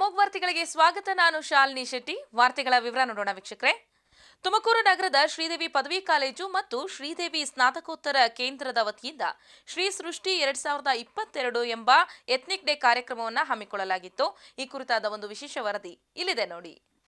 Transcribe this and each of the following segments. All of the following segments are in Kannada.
ಅಮೋಘ್ ವಾರ್ತೆಗಳಿಗೆ ಸ್ವಾಗತ ನಾನು ಶಾಲಿನಿ ಶೆಟ್ಟಿ ವಾರ್ತೆಗಳ ವಿವರ ನೋಡೋಣ ವೀಕ್ಷಕರೇ ತುಮಕೂರು ನಗರದ ಶ್ರೀದೇವಿ ಪದವಿ ಕಾಲೇಜು ಮತ್ತು ಶ್ರೀದೇವಿ ಸ್ನಾತಕೋತ್ತರ ಕೇಂದ್ರದ ವತಿಯಿಂದ ಶ್ರೀ ಸೃಷ್ಟಿ ಎರಡ್ ಸಾವಿರದ ಇಪ್ಪತ್ತೆರಡು ಎಂಬ ಎಥ್ನಿಕ್ ಡೇ ಕಾರ್ಯಕ್ರಮವನ್ನು ಹಮ್ಮಿಕೊಳ್ಳಲಾಗಿತ್ತು ಈ ಕುರಿತಾದ ಒಂದು ವಿಶೇಷ ವರದಿ ಇಲ್ಲಿದೆ ನೋಡಿ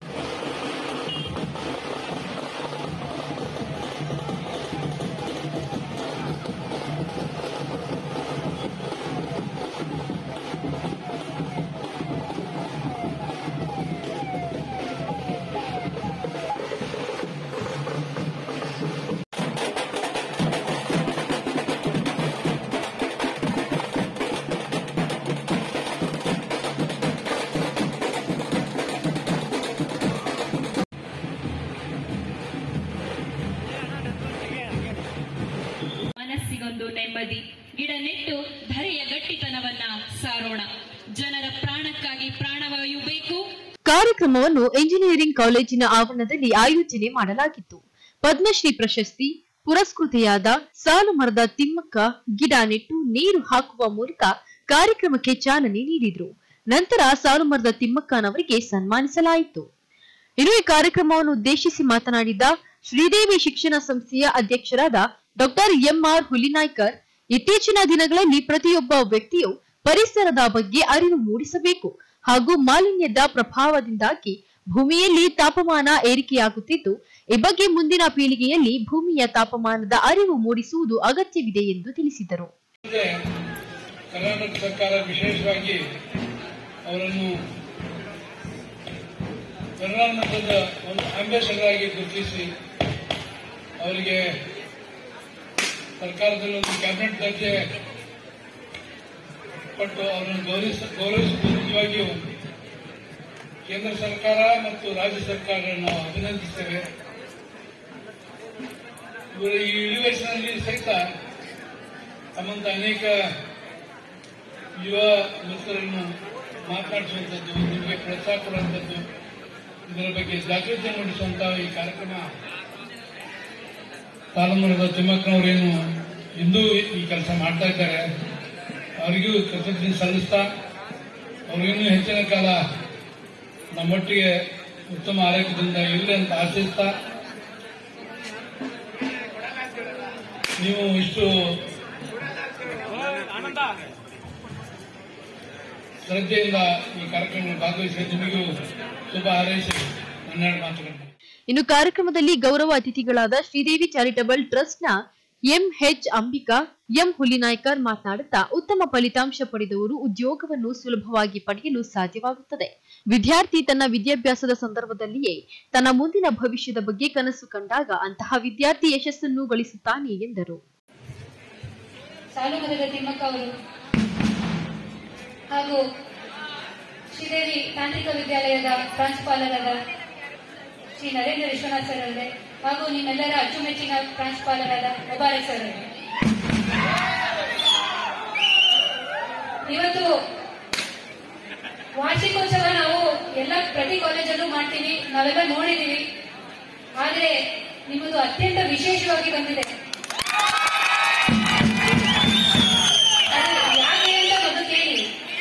ಮನಸ್ಸಿಗೊಂದು ನೆಮ್ಮದಿ ಗಿಡ ನೆಟ್ಟು ಧರೆಯ ಗಟ್ಟಿತನವನ್ನ ಸಾರೋಣ ಜನರ ಪ್ರಾಣಕ್ಕಾಗಿ ಪ್ರಾಣವಾಯು ಬೇಕು ಕಾರ್ಯಕ್ರಮವನ್ನು ಎಂಜಿನಿಯರಿಂಗ್ ಕಾಲೇಜಿನ ಆವರಣದಲ್ಲಿ ಆಯೋಜನೆ ಮಾಡಲಾಗಿತ್ತು ಪದ್ಮಶ್ರೀ ಪ್ರಶಸ್ತಿ ಪುರಸ್ಕೃತೆಯಾದ ಸಾಲು ಮರದ ತಿಮ್ಮಕ್ಕ ಗಿಡ ನೆಟ್ಟು ನೀರು ಹಾಕುವ ಮೂಲಕ ಕಾರ್ಯಕ್ರಮಕ್ಕೆ ಚಾಲನೆ ನೀಡಿದ್ರು ನಂತರ ಸಾಲು ಮರದ ತಿಮ್ಮಕ್ಕನವರಿಗೆ ಸನ್ಮಾನಿಸಲಾಯಿತು ಇನ್ನು ಈ ಕಾರ್ಯಕ್ರಮವನ್ನು ಉದ್ದೇಶಿಸಿ ಮಾತನಾಡಿದ ಶ್ರೀದೇವಿ ಶಿಕ್ಷಣ ಸಂಸ್ಥೆಯ ಅಧ್ಯಕ್ಷರಾದ ಡಾಕ್ಟರ್ ಎಂಆರ್ ಹುಲಿನಾಯ್ಕರ್ ಇತ್ತೀಚಿನ ದಿನಗಳಲ್ಲಿ ಪ್ರತಿಯೊಬ್ಬ ವ್ಯಕ್ತಿಯು ಪರಿಸರದ ಬಗ್ಗೆ ಅರಿವು ಮೂಡಿಸಬೇಕು ಹಾಗೂ ಮಾಲಿನ್ಯದ ಪ್ರಭಾವದಿಂದಾಗಿ ಭೂಮಿಯಲ್ಲಿ ತಾಪಮಾನ ಏರಿಕೆಯಾಗುತ್ತಿದ್ದು ಈ ಬಗ್ಗೆ ಮುಂದಿನ ಪೀಳಿಗೆಯಲ್ಲಿ ಭೂಮಿಯ ತಾಪಮಾನದ ಅರಿವು ಮೂಡಿಸುವುದು ಅಗತ್ಯವಿದೆ ಎಂದು ತಿಳಿಸಿದರು ಮುಂದೆ ಕರ್ನಾಟಕ ಸರ್ಕಾರ ವಿಶೇಷವಾಗಿ ಅವರನ್ನು ಪ್ರಧಾನಮಂತ್ರದ ಒಂದು ಅಂಬೇಸಡರ್ ಆಗಿ ಗುರುತಿಸಿ ಅವರಿಗೆ ಸರ್ಕಾರದಲ್ಲಿ ಒಂದು ಕ್ಯಾಬಿನೆಟ್ ದರ್ಜೆ ಕೊಟ್ಟು ಅವರನ್ನು ಗೌರವಿಸ ಗೌರವಿಸುವುದು ನಿಜವಾಗಿಯೂ ಕೇಂದ್ರ ಸರ್ಕಾರ ಮತ್ತು ರಾಜ್ಯ ಸರ್ಕಾರ ನಾವು ಅಭಿನಂದಿಸ್ತೇವೆ ಇವರ ಈ ಇಳಿ ವಯಸ್ಸಿನಲ್ಲಿ ಸಹಿತ ತಮ್ಮಂತ ಅನೇಕ ಯುವ ಮಿತ್ರರನ್ನು ಮಾತನಾಡಿಸುವಂಥದ್ದು ನಿಮಗೆ ಪ್ರೋತ್ಸಾಹ ಕೊಡುವಂಥದ್ದು ಇದರ ಬಗ್ಗೆ ಜಾಗೃತಿ ಮೂಡಿಸುವಂತಹ ಈ ಕಾರ್ಯಕ್ರಮ ತಾಲೂಮರದ ತಿಮ್ಮಕ್ಕನವರೇನು ಇಂದೂ ಈ ಕೆಲಸ ಮಾಡ್ತಾ ಇದ್ದಾರೆ ಅವರಿಗೂ ಕೃತಜ್ಞತೆ ಸಲ್ಲಿಸ್ತಾ ಅವ್ರಿಗಿನ್ನೂ ಹೆಚ್ಚಿನ ಕಾಲ ನಮ್ಮೊಟ್ಟಿಗೆ ಉತ್ತಮ ಆರೋಗ್ಯದಿಂದ ಇರಲಿ ಅಂತ ಆಶಿಸ್ತಾ ನೀವು ಇಷ್ಟು ಶ್ರದ್ಧೆಯಿಂದ ಈ ಕಾರ್ಯಕ್ರಮದಲ್ಲಿ ಭಾಗವಹಿಸಿ ನಿಮಗೂ ಶುಭ ಹಾರೈಸಿ ಹನ್ನೆರಡು ಮಾತುಗಳು ಇನ್ನು ಕಾರ್ಯಕ್ರಮದಲ್ಲಿ ಗೌರವ ಅತಿಥಿಗಳಾದ ಶ್ರೀದೇವಿ ಚಾರಿಟಬಲ್ ಟ್ರಸ್ಟ್ನ ಎಂಎಚ್ ಅಂಬಿಕಾ ಎಂ ಹುಲಿನಾಯ್ಕರ್ ಮಾತನಾಡುತ್ತಾ ಉತ್ತಮ ಫಲಿತಾಂಶ ಪಡೆದವರು ಉದ್ಯೋಗವನ್ನು ಸುಲಭವಾಗಿ ಪಡೆಯಲು ಸಾಧ್ಯವಾಗುತ್ತದೆ ವಿದ್ಯಾರ್ಥಿ ತನ್ನ ವಿದ್ಯಾಭ್ಯಾಸದ ಸಂದರ್ಭದಲ್ಲಿಯೇ ತನ್ನ ಮುಂದಿನ ಭವಿಷ್ಯದ ಬಗ್ಗೆ ಕನಸು ಕಂಡಾಗ ಅಂತಹ ವಿದ್ಯಾರ್ಥಿ ಯಶಸ್ಸನ್ನು ಗಳಿಸುತ್ತಾನೆ ಎಂದರು ಸಾಲುಮರದ ತಿಮ್ಮಕ್ಕ ಅವರು ಹಾಗೂ ಶ್ರೀದೇವಿ ತಾಂತ್ರಿಕ ವಿದ್ಯಾಲಯದ ಪ್ರಾಂಶುಪಾಲರಾದ ಶ್ರೀ ನರೇಂದ್ರ ವಿಶ್ವನಾಥ್ ಸರ್ ಅವರೇ ಹಾಗೂ ನಿಮ್ಮೆಲ್ಲರ ಅಚ್ಚುಮೆಚ್ಚಿನ ಪ್ರಾಂಶುಪಾಲರಾದ ಮುಬಾರಕ್ ಸರ್ ಅವರೇ ಇವತ್ತು ವಾರ್ಷಿಕೋತ್ಸವ ನಾವು ಎಲ್ಲ ಪ್ರತಿ ಕಾಲೇಜಲ್ಲೂ ಮಾಡ್ತೀವಿ ನಾವೆಲ್ಲ ನೋಡಿದೀವಿ ಆದ್ರೆ ನಿಮ್ಮದು ಅತ್ಯಂತ ವಿಶೇಷವಾಗಿ ಬಂದಿದೆ ಅದು ಯಾಕೆ ಅಂತ ಮೊದಲು ಕೇಳಿ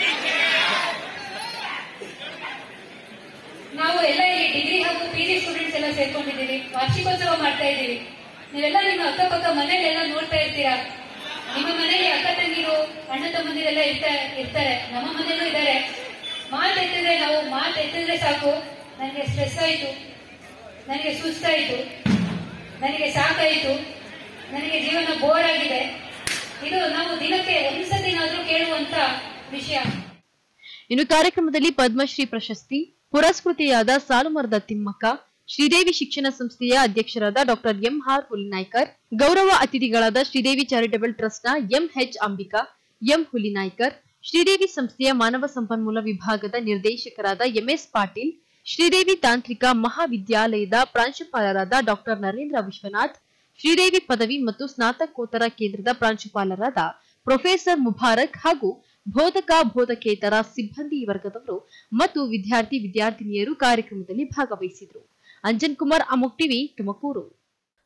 ನಾವು ಎಲ್ಲ ಇಲ್ಲಿ ಡಿಗ್ರಿ ಹಾಗೂ ಪಿ ಜಿ ಸ್ಟೂಡೆಂಟ್ಸ್ ಎಲ್ಲ ಸೇರ್ಕೊಂಡಿದ್ದೀವಿ ವಾರ್ಷಿಕೋತ್ಸವ ಮಾಡ್ತಾ ಇದ್ದೀವಿ ನೀವೆಲ್ಲ ನಿಮ್ಮ ಅಕ್ಕಪಕ್ಕ ಮನೇಲೆಲ್ಲ ನೋಡ್ತಾ ಇರ್ತೀರಾ ನಿಮ್ಮ ಮನೇಲಿ ಅಕ್ಕ ತಂಗಿರು ಅಣ್ಣ ತಮ್ಮಂದಿರೆಲ್ಲ ಇರ್ತಾ ಇರ್ತಾರೆ ನಮ್ಮ ಮನೇಲೂ ಇದ್ದಾರೆ ಮಾತು ಎತ್ತಿದ್ರೆ ನಾವು ಮಾತು ಎತ್ತಿದ್ರೆ ಸಾಕು ನನಗೆ ಸ್ಟ್ರೆಸ್ ಆಯಿತು ನನಗೆ ಸುಸ್ತಾಯಿತು ನನಗೆ ಸಾಕಾಯಿತು ನನಗೆ ಜೀವನ ಬೋರ್ ಆಗಿದೆ ಇದು ನಾವು ದಿನಕ್ಕೆ ಒಂದ್ಸತಿನಾದ್ರೂ ಕೇಳುವಂತ ವಿಷಯ ಇನ್ನು ಕಾರ್ಯಕ್ರಮದಲ್ಲಿ ಪದ್ಮಶ್ರೀ ಪ್ರಶಸ್ತಿ ಪುರಸ್ಕೃತೆಯಾದ ಸಾಲುಮರದ ತಿಮ್ಮಕ್ಕ ಶ್ರೀದೇವಿ ಶಿಕ್ಷಣ ಸಂಸ್ಥೆಯ ಅಧ್ಯಕ್ಷರಾದ ಡಾಕ್ಟರ್ ಎಂಆರ್ ಹುಲಿನಾಯ್ಕರ್ ಗೌರವ ಅತಿಥಿಗಳಾದ ಶ್ರೀದೇವಿ ಚಾರಿಟಬಲ್ ಟ್ರಸ್ಟ್ನ ಎಂಎಚ್ ಅಂಬಿಕಾ ಎಂ ಹುಲಿನಾಯ್ಕರ್ ಶ್ರೀದೇವಿ ಸಂಸ್ಥೆಯ ಮಾನವ ಸಂಪನ್ಮೂಲ ವಿಭಾಗದ ನಿರ್ದೇಶಕರಾದ ಎಂಎಸ್ ಪಾಟೀಲ್ ಶ್ರೀದೇವಿ ತಾಂತ್ರಿಕ ಮಹಾವಿದ್ಯಾಲಯದ ಪ್ರಾಂಶುಪಾಲರಾದ ಡಾಕ್ಟರ್ ನರೇಂದ್ರ ವಿಶ್ವನಾಥ್ ಶ್ರೀದೇವಿ ಪದವಿ ಮತ್ತು ಸ್ನಾತಕೋತ್ತರ ಕೇಂದ್ರದ ಪ್ರಾಂಶುಪಾಲರಾದ ಪ್ರೊಫೆಸರ್ ಮುಬಾರಕ್ ಹಾಗೂ ಬೋಧಕ ಬೋಧಕೇತರ ಸಿಬ್ಬಂದಿ ವರ್ಗದವರು ಮತ್ತು ವಿದ್ಯಾರ್ಥಿ ವಿದ್ಯಾರ್ಥಿನಿಯರು ಕಾರ್ಯಕ್ರಮದಲ್ಲಿ ಭಾಗವಹಿಸಿದರು ಅಂಜನ್ ಕುಮಾರ್ ಅಮೋಕ್ ಟಿವಿ ತುಮಕೂರು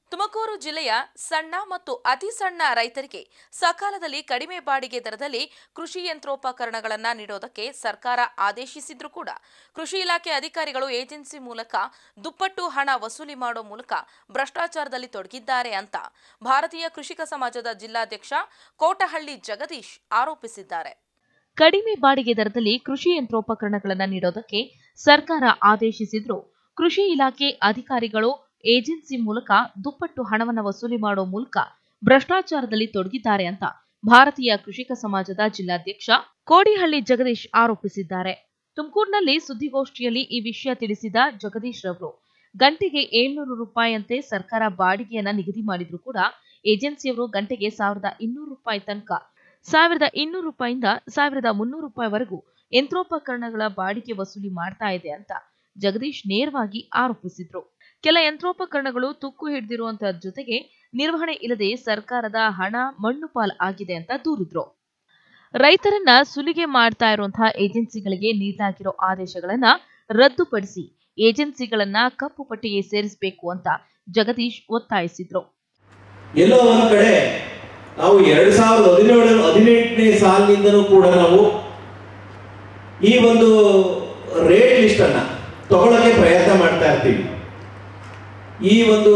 ತುಮಕೂರು ಜಿಲ್ಲೆಯ ಸಣ್ಣ ಮತ್ತು ಅತಿ ಸಣ್ಣ ರೈತರಿಗೆ ಸಕಾಲದಲ್ಲಿ ಕಡಿಮೆ ಬಾಡಿಗೆ ದರದಲ್ಲಿ ಕೃಷಿ ಯಂತ್ರೋಪಕರಣಗಳನ್ನು ನೀಡೋದಕ್ಕೆ ಸರ್ಕಾರ ಆದೇಶಿಸಿದ್ರೂ ಕೂಡ ಕೃಷಿ ಇಲಾಖೆ ಅಧಿಕಾರಿಗಳು ಏಜೆನ್ಸಿ ಮೂಲಕ ದುಪ್ಪಟ್ಟು ಹಣ ವಸೂಲಿ ಮಾಡೋ ಮೂಲಕ ಭ್ರಷ್ಟಾಚಾರದಲ್ಲಿ ತೊಡಗಿದ್ದಾರೆ ಅಂತ ಭಾರತೀಯ ಕೃಷಿಕ ಸಮಾಜದ ಜಿಲ್ಲಾಧ್ಯಕ್ಷ ಕೋಟಹಳ್ಳಿ ಜಗದೀಶ್ ಆರೋಪಿಸಿದ್ದಾರೆ ಕಡಿಮೆ ಬಾಡಿಗೆ ದರದಲ್ಲಿ ಕೃಷಿ ಯಂತ್ರೋಪಕರಣಗಳನ್ನು ನೀಡೋದಕ್ಕೆ ಸರ್ಕಾರ ಆದೇಶಿಸಿದ್ರು ಕೃಷಿ ಇಲಾಖೆ ಅಧಿಕಾರಿಗಳು ಏಜೆನ್ಸಿ ಮೂಲಕ ದುಪ್ಪಟ್ಟು ಹಣವನ್ನು ವಸೂಲಿ ಮಾಡೋ ಮೂಲಕ ಭ್ರಷ್ಟಾಚಾರದಲ್ಲಿ ತೊಡಗಿದ್ದಾರೆ ಅಂತ ಭಾರತೀಯ ಕೃಷಿಕ ಸಮಾಜದ ಜಿಲ್ಲಾಧ್ಯಕ್ಷ ಕೋಡಿಹಳ್ಳಿ ಜಗದೀಶ್ ಆರೋಪಿಸಿದ್ದಾರೆ ತುಮಕೂರಿನಲ್ಲಿ ಸುದ್ದಿಗೋಷ್ಠಿಯಲ್ಲಿ ಈ ವಿಷಯ ತಿಳಿಸಿದ ಜಗದೀಶ್ ರವರು ಗಂಟೆಗೆ ಏಳ್ನೂರು ರೂಪಾಯಿಯಂತೆ ಸರ್ಕಾರ ಬಾಡಿಗೆಯನ್ನ ನಿಗದಿ ಮಾಡಿದ್ರು ಕೂಡ ಏಜೆನ್ಸಿಯವರು ಗಂಟೆಗೆ ಸಾವಿರದ ಇನ್ನೂರು ರೂಪಾಯಿ ತನಕ ಸಾವಿರದ ಇನ್ನೂರು ರೂಪಾಯಿಂದ ಸಾವಿರದ ಮುನ್ನೂರು ರೂಪಾಯಿವರೆಗೂ ಯಂತ್ರೋಪಕರಣಗಳ ಬಾಡಿಗೆ ವಸೂಲಿ ಮಾಡ್ತಾ ಇದೆ ಅಂತ ಜಗದೀಶ್ ನೇರವಾಗಿ ಆರೋಪಿಸಿದ್ರು ಕೆಲ ಯಂತ್ರೋಪಕರಣಗಳು ತುಕ್ಕು ಹಿಡಿದಿರುವಂತಹ ಜೊತೆಗೆ ನಿರ್ವಹಣೆ ಇಲ್ಲದೆ ಸರ್ಕಾರದ ಹಣ ಮಣ್ಣು ಪಾಲ್ ಆಗಿದೆ ಅಂತ ದೂರಿದ್ರು ರೈತರನ್ನ ಸುಲಿಗೆ ಮಾಡ್ತಾ ಇರುವಂತಹ ಏಜೆನ್ಸಿಗಳಿಗೆ ನೀಡಲಾಗಿರೋ ಆದೇಶಗಳನ್ನ ರದ್ದುಪಡಿಸಿ ಏಜೆನ್ಸಿಗಳನ್ನ ಕಪ್ಪು ಪಟ್ಟಿಗೆ ಸೇರಿಸಬೇಕು ಅಂತ ಜಗದೀಶ್ ಒತ್ತಾಯಿಸಿದ್ರು ಎಲ್ಲೋ ಒಂದು ಕಡೆ ನಾವು ಎರಡ್ ಸಾವಿರದ ಹದಿನೇಳು ಹದಿನೆಂಟನೇ ಸಾಲಿನಿಂದನೂ ಕೂಡ ನಾವು ಈ ಒಂದು ರೇಟ್ ಲಿಸ್ಟ್ ಅನ್ನ ತಗೊಳ್ಳೋಕೆ ಪ್ರಯತ್ನ ಮಾಡ್ತಾ ಇರ್ತೀವಿ ಈ ಒಂದು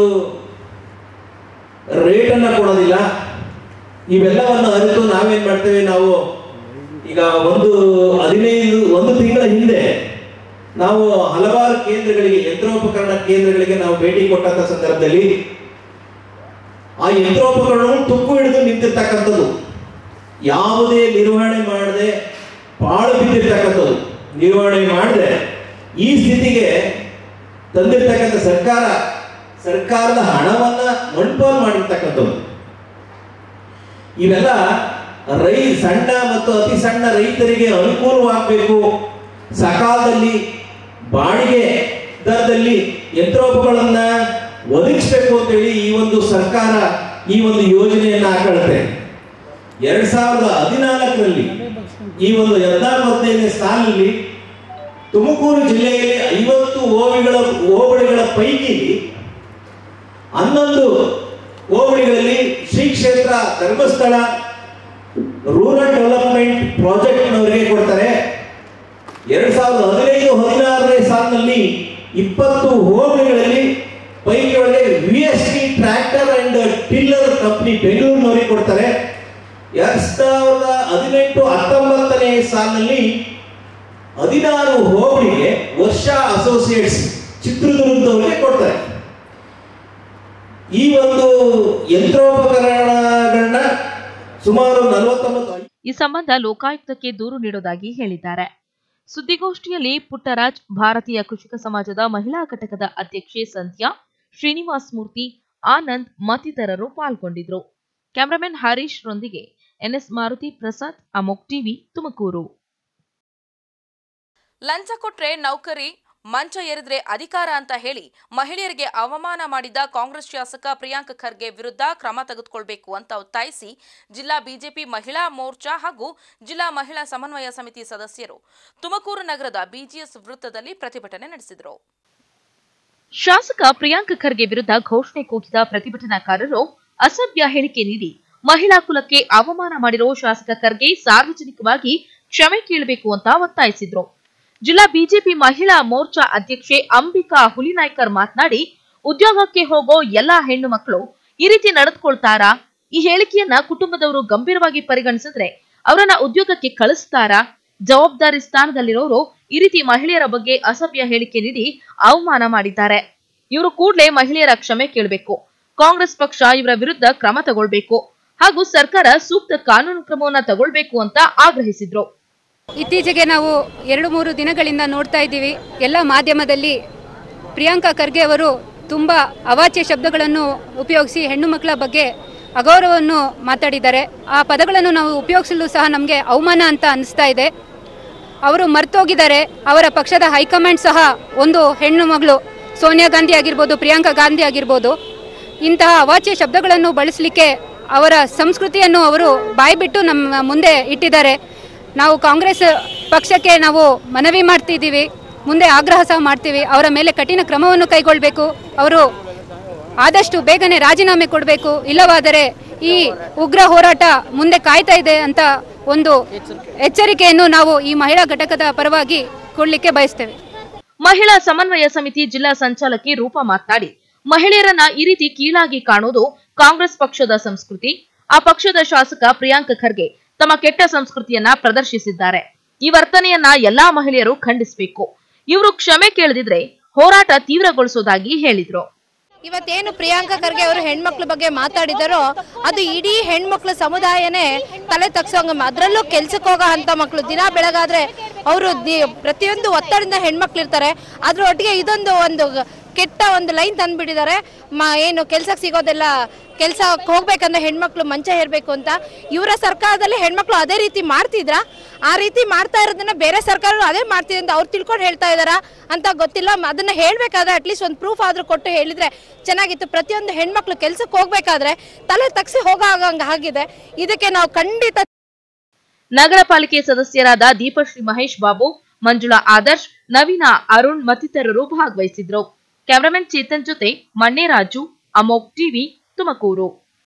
ರೇಟ್ ಅನ್ನ ಕೊಡೋದಿಲ್ಲ ಇವೆಲ್ಲವನ್ನು ಅರಿತು ನಾವೇನ್ ಮಾಡ್ತೇವೆ ನಾವು ಈಗ ಒಂದು ಹದಿನೈದು ಒಂದು ತಿಂಗಳ ಹಿಂದೆ ನಾವು ಹಲವಾರು ಕೇಂದ್ರಗಳಿಗೆ ಯಂತ್ರೋಪಕರಣ ಕೇಂದ್ರಗಳಿಗೆ ನಾವು ಭೇಟಿ ಕೊಟ್ಟಂತ ಸಂದರ್ಭದಲ್ಲಿ ಆ ಯಂತ್ರೋಪಕರಣವು ತುಕ್ಕು ಹಿಡಿದು ನಿಂತಿರ್ತಕ್ಕಂಥದ್ದು ಯಾವುದೇ ನಿರ್ವಹಣೆ ಮಾಡದೆ ಪಾಳು ಬಿದ್ದಿರ್ತಕ್ಕಂಥದ್ದು ನಿರ್ವಹಣೆ ಮಾಡದೆ ಈ ಸ್ಥಿತಿಗೆ ತಂದಿರ್ತಕ್ಕಂಥ ಸರ್ಕಾರ ಸರ್ಕಾರದ ಹಣವನ್ನ ಮಣ್ಪಾಲ್ ಮಾಡಿರ್ತಕ್ಕಂಥದ್ದು ಇವೆಲ್ಲ ರೈ ಸಣ್ಣ ಮತ್ತು ಅತಿ ಸಣ್ಣ ರೈತರಿಗೆ ಅನುಕೂಲವಾಗಬೇಕು ಸಕಾಲದಲ್ಲಿ ಬಾಡಿಗೆ ದರದಲ್ಲಿ ಯಂತ್ರೋಪಗಳನ್ನ ಒದಗಿಸ್ಬೇಕು ಅಂತೇಳಿ ಈ ಒಂದು ಸರ್ಕಾರ ಈ ಒಂದು ಯೋಜನೆಯನ್ನ ಹಾಕೊಳ್ಳುತ್ತೆ ಎರಡ್ ಸಾವಿರದ ಹದಿನಾಲ್ಕರಲ್ಲಿ ಈ ಒಂದು ಹದಿನಾಲ್ಕು ಹದಿನೈದನೇ ಸಾಲಿನಲ್ಲಿ ತುಮಕೂರು ಜಿಲ್ಲೆಯಲ್ಲಿ ಐವತ್ತು ಹೋಬಳಿಗಳ ಹೋಬಳಿಗಳ ಪೈಕಿ ಹನ್ನೊಂದು ಹೋಬಳಿಗಳಲ್ಲಿ ಶ್ರೀ ಕ್ಷೇತ್ರ ಧರ್ಮಸ್ಥಳ ರೂರಲ್ ಡೆವಲಪ್ಮೆಂಟ್ ಪ್ರಾಜೆಕ್ಟ್ನವರಿಗೆ ಕೊಡ್ತಾರೆ ಎರಡ್ ಸಾವಿರದ ಹದಿನೈದು ಹದಿನಾರನೇ ಸಾಲಿನಲ್ಲಿ ಇಪ್ಪತ್ತು ಹೋಬಳಿಗಳಲ್ಲಿ ಪೈಕಿ ಒಳಗೆ V S T tractor and tiller company ಬೆಂಗಳೂರಿನವರಿಗೆ ಕೊಡ್ತಾರೆ ಎರಡ್ ಸಾವಿರದ ಹದಿನೆಂಟು ಹತ್ತೊಂಬತ್ತನೇ ಸಾಲಿನಲ್ಲಿ ಹದಿನಾರು ಹೋಬಳಿಗೆ ವರ್ಷ ಅಸೋಸಿಯೇಟ್ಸ್ ಚಿತ್ರದುರ್ಗದವರಿಗೆ ಕೊಡ್ತಾರೆ ಈ ಒಂದು ಯಂತ್ರೋಪಕರಣಗಳನ್ನ ಸುಮಾರು ನಲವತ್ತೊಂಬತ್ತು ಈ ಸಂಬಂಧ ಲೋಕಾಯುಕ್ತಕ್ಕೆ ದೂರು ನೀಡೋದಾಗಿ ಹೇಳಿದ್ದಾರೆ ಸುದ್ದಿಗೋಷ್ಠಿಯಲ್ಲಿ ಪುಟ್ಟರಾಜ್ ಭಾರತೀಯ ಕೃಷಿಕ ಸಮಾಜದ ಮಹಿಳಾ ಘಟಕದ ಅಧ್ಯಕ್ಷೆ ಸಂಧ್ಯಾ ಶ್ರೀನಿವಾಸ್ ಮೂರ್ತಿ ಆನಂದ್ ಮತ್ತಿತರರು ಪಾಲ್ಗೊಂಡಿದ್ರು ಕ್ಯಾಮರಾಮನ್ ಹರೀಶ್ ರೊಂದಿಗೆ ಎನ್ಎಸ್ ಮಾರುತಿ ಪ್ರಸಾದ್ ಅಮೋಕ್ ಟಿವಿ ತುಮಕೂರು ಲಂಚ ಕೊಟ್ರೆ ನೌಕರಿ ಮಂಚ ಏರಿದ್ರೆ ಅಧಿಕಾರ ಅಂತ ಹೇಳಿ ಮಹಿಳೆಯರಿಗೆ ಅವಮಾನ ಮಾಡಿದ ಕಾಂಗ್ರೆಸ್ ಶಾಸಕ ಪ್ರಿಯಾಂಕ್ ಖರ್ಗೆ ವಿರುದ್ಧ ಕ್ರಮ ತೆಗೆದುಕೊಳ್ಬೇಕು ಅಂತ ಒತ್ತಾಯಿಸಿ ಜಿಲ್ಲಾ ಬಿಜೆಪಿ ಮಹಿಳಾ ಮೋರ್ಚಾ ಹಾಗೂ ಜಿಲ್ಲಾ ಮಹಿಳಾ ಸಮನ್ವಯ ಸಮಿತಿ ಸದಸ್ಯರು ತುಮಕೂರು ನಗರದ ಬಿಜಿಎಸ್ ವೃತ್ತದಲ್ಲಿ ಪ್ರತಿಭಟನೆ ನಡೆಸಿದರು ಶಾಸಕ ಪ್ರಿಯಾಂಕ್ ಖರ್ಗೆ ವಿರುದ್ಧ ಘೋಷಣೆ ಕೂಗಿದ ಪ್ರತಿಭಟನಾಕಾರರು ಅಸಭ್ಯ ಹೇಳಿಕೆ ನೀಡಿ ಮಹಿಳಾ ಕುಲಕ್ಕೆ ಅವಮಾನ ಮಾಡಿರೋ ಶಾಸಕ ಖರ್ಗೆ ಸಾರ್ವಜನಿಕವಾಗಿ ಕ್ಷಮೆ ಕೇಳಬೇಕು ಅಂತ ಒತ್ತಾಯಿಸಿದ್ರು ಜಿಲ್ಲಾ ಬಿಜೆಪಿ ಮಹಿಳಾ ಮೋರ್ಚಾ ಅಧ್ಯಕ್ಷೆ ಅಂಬಿಕಾ ಹುಲಿನಾಯ್ಕರ್ ಮಾತನಾಡಿ ಉದ್ಯೋಗಕ್ಕೆ ಹೋಗೋ ಎಲ್ಲಾ ಹೆಣ್ಣು ಮಕ್ಕಳು ಈ ರೀತಿ ನಡೆದುಕೊಳ್ತಾರಾ ಈ ಹೇಳಿಕೆಯನ್ನ ಕುಟುಂಬದವರು ಗಂಭೀರವಾಗಿ ಪರಿಗಣಿಸಿದ್ರೆ ಅವರನ್ನ ಉದ್ಯೋಗಕ್ಕೆ ಕಳಿಸ್ತಾರಾ ಜವಾಬ್ದಾರಿ ಸ್ಥಾನದಲ್ಲಿರೋರು ಈ ರೀತಿ ಮಹಿಳೆಯರ ಬಗ್ಗೆ ಅಸಭ್ಯ ಹೇಳಿಕೆ ನೀಡಿ ಅವಮಾನ ಮಾಡಿದ್ದಾರೆ ಇವರು ಕೂಡಲೇ ಮಹಿಳೆಯರ ಕ್ಷಮೆ ಕೇಳಬೇಕು ಕಾಂಗ್ರೆಸ್ ಪಕ್ಷ ಇವರ ವಿರುದ್ಧ ಕ್ರಮ ತಗೊಳ್ಬೇಕು ಹಾಗೂ ಸರ್ಕಾರ ಸೂಕ್ತ ಕಾನೂನು ಕ್ರಮವನ್ನ ತಗೊಳ್ಬೇಕು ಅಂತ ಆಗ್ರಹಿಸಿದ್ರು ಇತ್ತೀಚೆಗೆ ನಾವು ಎರಡು ಮೂರು ದಿನಗಳಿಂದ ನೋಡ್ತಾ ಇದ್ದೀವಿ ಎಲ್ಲ ಮಾಧ್ಯಮದಲ್ಲಿ ಪ್ರಿಯಾಂಕಾ ಖರ್ಗೆ ಅವರು ತುಂಬ ಅವಾಚ್ಯ ಶಬ್ದಗಳನ್ನು ಉಪಯೋಗಿಸಿ ಹೆಣ್ಣು ಮಕ್ಕಳ ಬಗ್ಗೆ ಅಗೌರವವನ್ನು ಮಾತಾಡಿದ್ದಾರೆ ಆ ಪದಗಳನ್ನು ನಾವು ಉಪಯೋಗಿಸಲು ಸಹ ನಮಗೆ ಅವಮಾನ ಅಂತ ಅನಿಸ್ತಾ ಇದೆ ಅವರು ಮರ್ತೋಗಿದ್ದಾರೆ ಅವರ ಪಕ್ಷದ ಹೈಕಮಾಂಡ್ ಸಹ ಒಂದು ಹೆಣ್ಣು ಮಗಳು ಸೋನಿಯಾ ಗಾಂಧಿ ಆಗಿರ್ಬೋದು ಪ್ರಿಯಾಂಕಾ ಗಾಂಧಿ ಆಗಿರ್ಬೋದು ಇಂತಹ ಅವಾಚ್ಯ ಶಬ್ದಗಳನ್ನು ಬಳಸಲಿಕ್ಕೆ ಅವರ ಸಂಸ್ಕೃತಿಯನ್ನು ಅವರು ಬಾಯ್ಬಿಟ್ಟು ನಮ್ಮ ಮುಂದೆ ಇಟ್ಟಿದ್ದಾರೆ ನಾವು ಕಾಂಗ್ರೆಸ್ ಪಕ್ಷಕ್ಕೆ ನಾವು ಮನವಿ ಮಾಡ್ತಿದ್ದೀವಿ ಮುಂದೆ ಆಗ್ರಹ ಸಹ ಮಾಡ್ತೀವಿ ಅವರ ಮೇಲೆ ಕಠಿಣ ಕ್ರಮವನ್ನು ಕೈಗೊಳ್ಳಬೇಕು ಅವರು ಆದಷ್ಟು ಬೇಗನೆ ರಾಜೀನಾಮೆ ಕೊಡಬೇಕು ಇಲ್ಲವಾದರೆ ಈ ಉಗ್ರ ಹೋರಾಟ ಮುಂದೆ ಕಾಯ್ತಾ ಇದೆ ಅಂತ ಒಂದು ಎಚ್ಚರಿಕೆಯನ್ನು ನಾವು ಈ ಮಹಿಳಾ ಘಟಕದ ಪರವಾಗಿ ಕೊಡಲಿಕ್ಕೆ ಬಯಸ್ತೇವೆ ಮಹಿಳಾ ಸಮನ್ವಯ ಸಮಿತಿ ಜಿಲ್ಲಾ ಸಂಚಾಲಕಿ ರೂಪಾ ಮಾತನಾಡಿ ಮಹಿಳೆಯರನ್ನ ಈ ರೀತಿ ಕೀಳಾಗಿ ಕಾಣುವುದು ಕಾಂಗ್ರೆಸ್ ಪಕ್ಷದ ಸಂಸ್ಕೃತಿ ಆ ಪಕ್ಷದ ಶಾಸಕ ಪ್ರಿಯಾಂಕ ಖರ್ಗೆ ತಮ್ಮ ಕೆಟ್ಟ ಸಂಸ್ಕೃತಿಯನ್ನ ಪ್ರದರ್ಶಿಸಿದ್ದಾರೆ ಈ ವರ್ತನೆಯನ್ನ ಎಲ್ಲಾ ಮಹಿಳೆಯರು ಖಂಡಿಸಬೇಕು ಇವರು ಕ್ಷಮೆ ಕೇಳದಿದ್ರೆ ಹೋರಾಟ ತೀವ್ರಗೊಳಿಸುವುದಾಗಿ ಹೇಳಿದ್ರು ಇವತ್ತೇನು ಪ್ರಿಯಾಂಕಾ ಖರ್ಗೆ ಅವರು ಹೆಣ್ಮಕ್ಳ ಬಗ್ಗೆ ಮಾತಾಡಿದಾರೋ ಅದು ಇಡೀ ಹೆಣ್ಮಕ್ಳ ಸಮುದಾಯನೇ ತಲೆ ತಗ್ಸೋಂಗ ಅದರಲ್ಲೂ ಕೆಲ್ಸಕ್ಕೆ ಹೋಗೋ ಅಂತ ಮಕ್ಕಳು ದಿನ ಬೆಳಗಾದ್ರೆ ಅವರು ಪ್ರತಿಯೊಂದು ಒತ್ತಡದಿಂದ ಹೆಣ್ಮಕ್ಳು ಇರ್ತಾರೆ ಅದ್ರ ಒಟ್ಟಿಗೆ ಇದೊಂದು ಒಂದು ಕೆಟ್ಟ ಒಂದು ಲೈನ್ ತಂದ್ಬಿಟ್ಟಿದ್ದಾರೆ ಮ ಏನು ಕೆಲ್ಸಕ್ಕೆ ಸಿಗೋದೆಲ್ಲ ಕೆಲಸ ಹೋಗ್ಬೇಕಂದ್ರೆ ಹೆಣ್ಮಕ್ಳು ಮಂಚ ಹೇರ್ಬೇಕು ಅಂತ ಇವರ ಸರ್ಕಾರದಲ್ಲಿ ಹೆಣ್ಮಕ್ಳು ಅದೇ ರೀತಿ ಮಾಡ್ತಿದ್ರ ಆ ರೀತಿ ಮಾಡ್ತಾ ಇರೋದನ್ನ ಬೇರೆ ಸರ್ಕಾರ ಅದೇ ಮಾಡ್ತಿದೆ ಅಂತ ಅವ್ರು ತಿಳ್ಕೊಂಡು ಹೇಳ್ತಾ ಇದಾರಾ ಅಂತ ಗೊತ್ತಿಲ್ಲ ಮ- ಅದನ್ನ ಹೇಳ್ಬೇಕಾದ್ರೆ ಅಟ್ಲೀಸ್ಟ್ ಒಂದು ಪ್ರೂಫ್ ಆದ್ರೂ ಕೊಟ್ಟು ಹೇಳಿದ್ರೆ ಚೆನ್ನಾಗಿತ್ತು ಪ್ರತಿಯೊಂದು ಹೆಣ್ಮಕ್ಳು ಕೆಲ್ಸಕ್ಕೆ ಹೋಗ್ಬೇಕಾದ್ರೆ ತಲೆ ತಗ್ಸಿ ಹೋಗೋ ಆಗಂಗ ಆಗಿದೆ ಇದಕ್ಕೆ ನಾವು ಖಂಡಿತ ನಗರ ಪಾಲಿಕೆ ಸದಸ್ಯರಾದ ದೀಪಶ್ರೀ ಮಹೇಶ್ ಬಾಬು ಮಂಜುಳಾ ಆದರ್ಶ್ ನವೀನ ಅರುಣ್ ಮತ್ತಿತರರು ಭಾಗವಹಿಸಿದ್ರು ಕ್ಯಾಮರಾಮನ್ ಚೇತನ್ ಜೊತೆ ಮಣ್ಣೇರಾಜು ಅಮೋಕ್ ಟಿವಿ ತುಮಕೂರು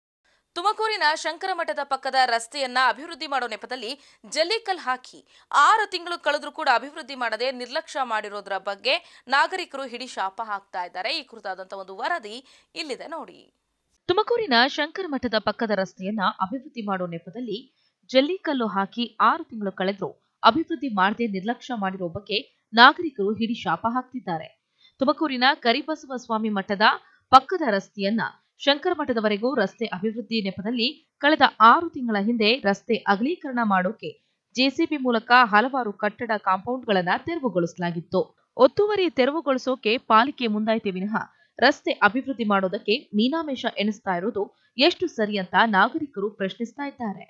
ತುಮಕೂರಿನ ಶಂಕರ ಮಠದ ಪಕ್ಕದ ರಸ್ತೆಯನ್ನ ಅಭಿವೃದ್ಧಿ ಮಾಡೋ ನೆಪದಲ್ಲಿ ಜಲ್ಲಿಕಲ್ ಹಾಕಿ ಆರು ತಿಂಗಳು ಕಳೆದ್ರೂ ಕೂಡ ಅಭಿವೃದ್ಧಿ ಮಾಡದೆ ನಿರ್ಲಕ್ಷ್ಯ ಮಾಡಿರೋದ್ರ ಬಗ್ಗೆ ನಾಗರಿಕರು ಹಿಡಿ ಶಾಪ ಹಾಕ್ತಾ ಇದ್ದಾರೆ ಈ ಕುರಿತಾದಂತಹ ಒಂದು ವರದಿ ಇಲ್ಲಿದೆ ನೋಡಿ ತುಮಕೂರಿನ ಶಂಕರ ಮಠದ ಪಕ್ಕದ ರಸ್ತೆಯನ್ನ ಅಭಿವೃದ್ಧಿ ಮಾಡೋ ನೆಪದಲ್ಲಿ ಜಲ್ಲಿಕಲ್ಲು ಹಾಕಿ ಆರು ತಿಂಗಳು ಕಳೆದ್ರೂ ಅಭಿವೃದ್ಧಿ ಮಾಡದೆ ನಿರ್ಲಕ್ಷ್ಯ ಮಾಡಿರೋ ಬಗ್ಗೆ ನಾಗರಿಕರು ಹಿಡಿ ಶಾಪ ಹಾಕ್ತಿದ್ದಾರೆ ತುಮಕೂರಿನ ಕರಿಬಸವ ಸ್ವಾಮಿ ಮಠದ ಪಕ್ಕದ ರಸ್ತೆಯನ್ನ ಶಂಕರ ಮಠದವರೆಗೂ ರಸ್ತೆ ಅಭಿವೃದ್ಧಿ ನೆಪದಲ್ಲಿ ಕಳೆದ ಆರು ತಿಂಗಳ ಹಿಂದೆ ರಸ್ತೆ ಅಗಲೀಕರಣ ಮಾಡೋಕೆ ಜೆಸಿಬಿ ಮೂಲಕ ಹಲವಾರು ಕಟ್ಟಡ ಕಾಂಪೌಂಡ್ಗಳನ್ನ ತೆರವುಗೊಳಿಸಲಾಗಿತ್ತು ಒತ್ತುವರಿ ತೆರವುಗೊಳಿಸೋಕೆ ಪಾಲಿಕೆ ಮುಂದಾಯ್ತೆ ವಿನಃ ರಸ್ತೆ ಅಭಿವೃದ್ಧಿ ಮಾಡೋದಕ್ಕೆ ಮೀನಾಮೇಷ ಎಣಿಸ್ತಾ ಇರೋದು ಎಷ್ಟು ಸರಿ ಅಂತ ನಾಗರಿಕರು ಪ್ರಶ್ನಿಸ್ತಾ ಇದ್ದಾರೆ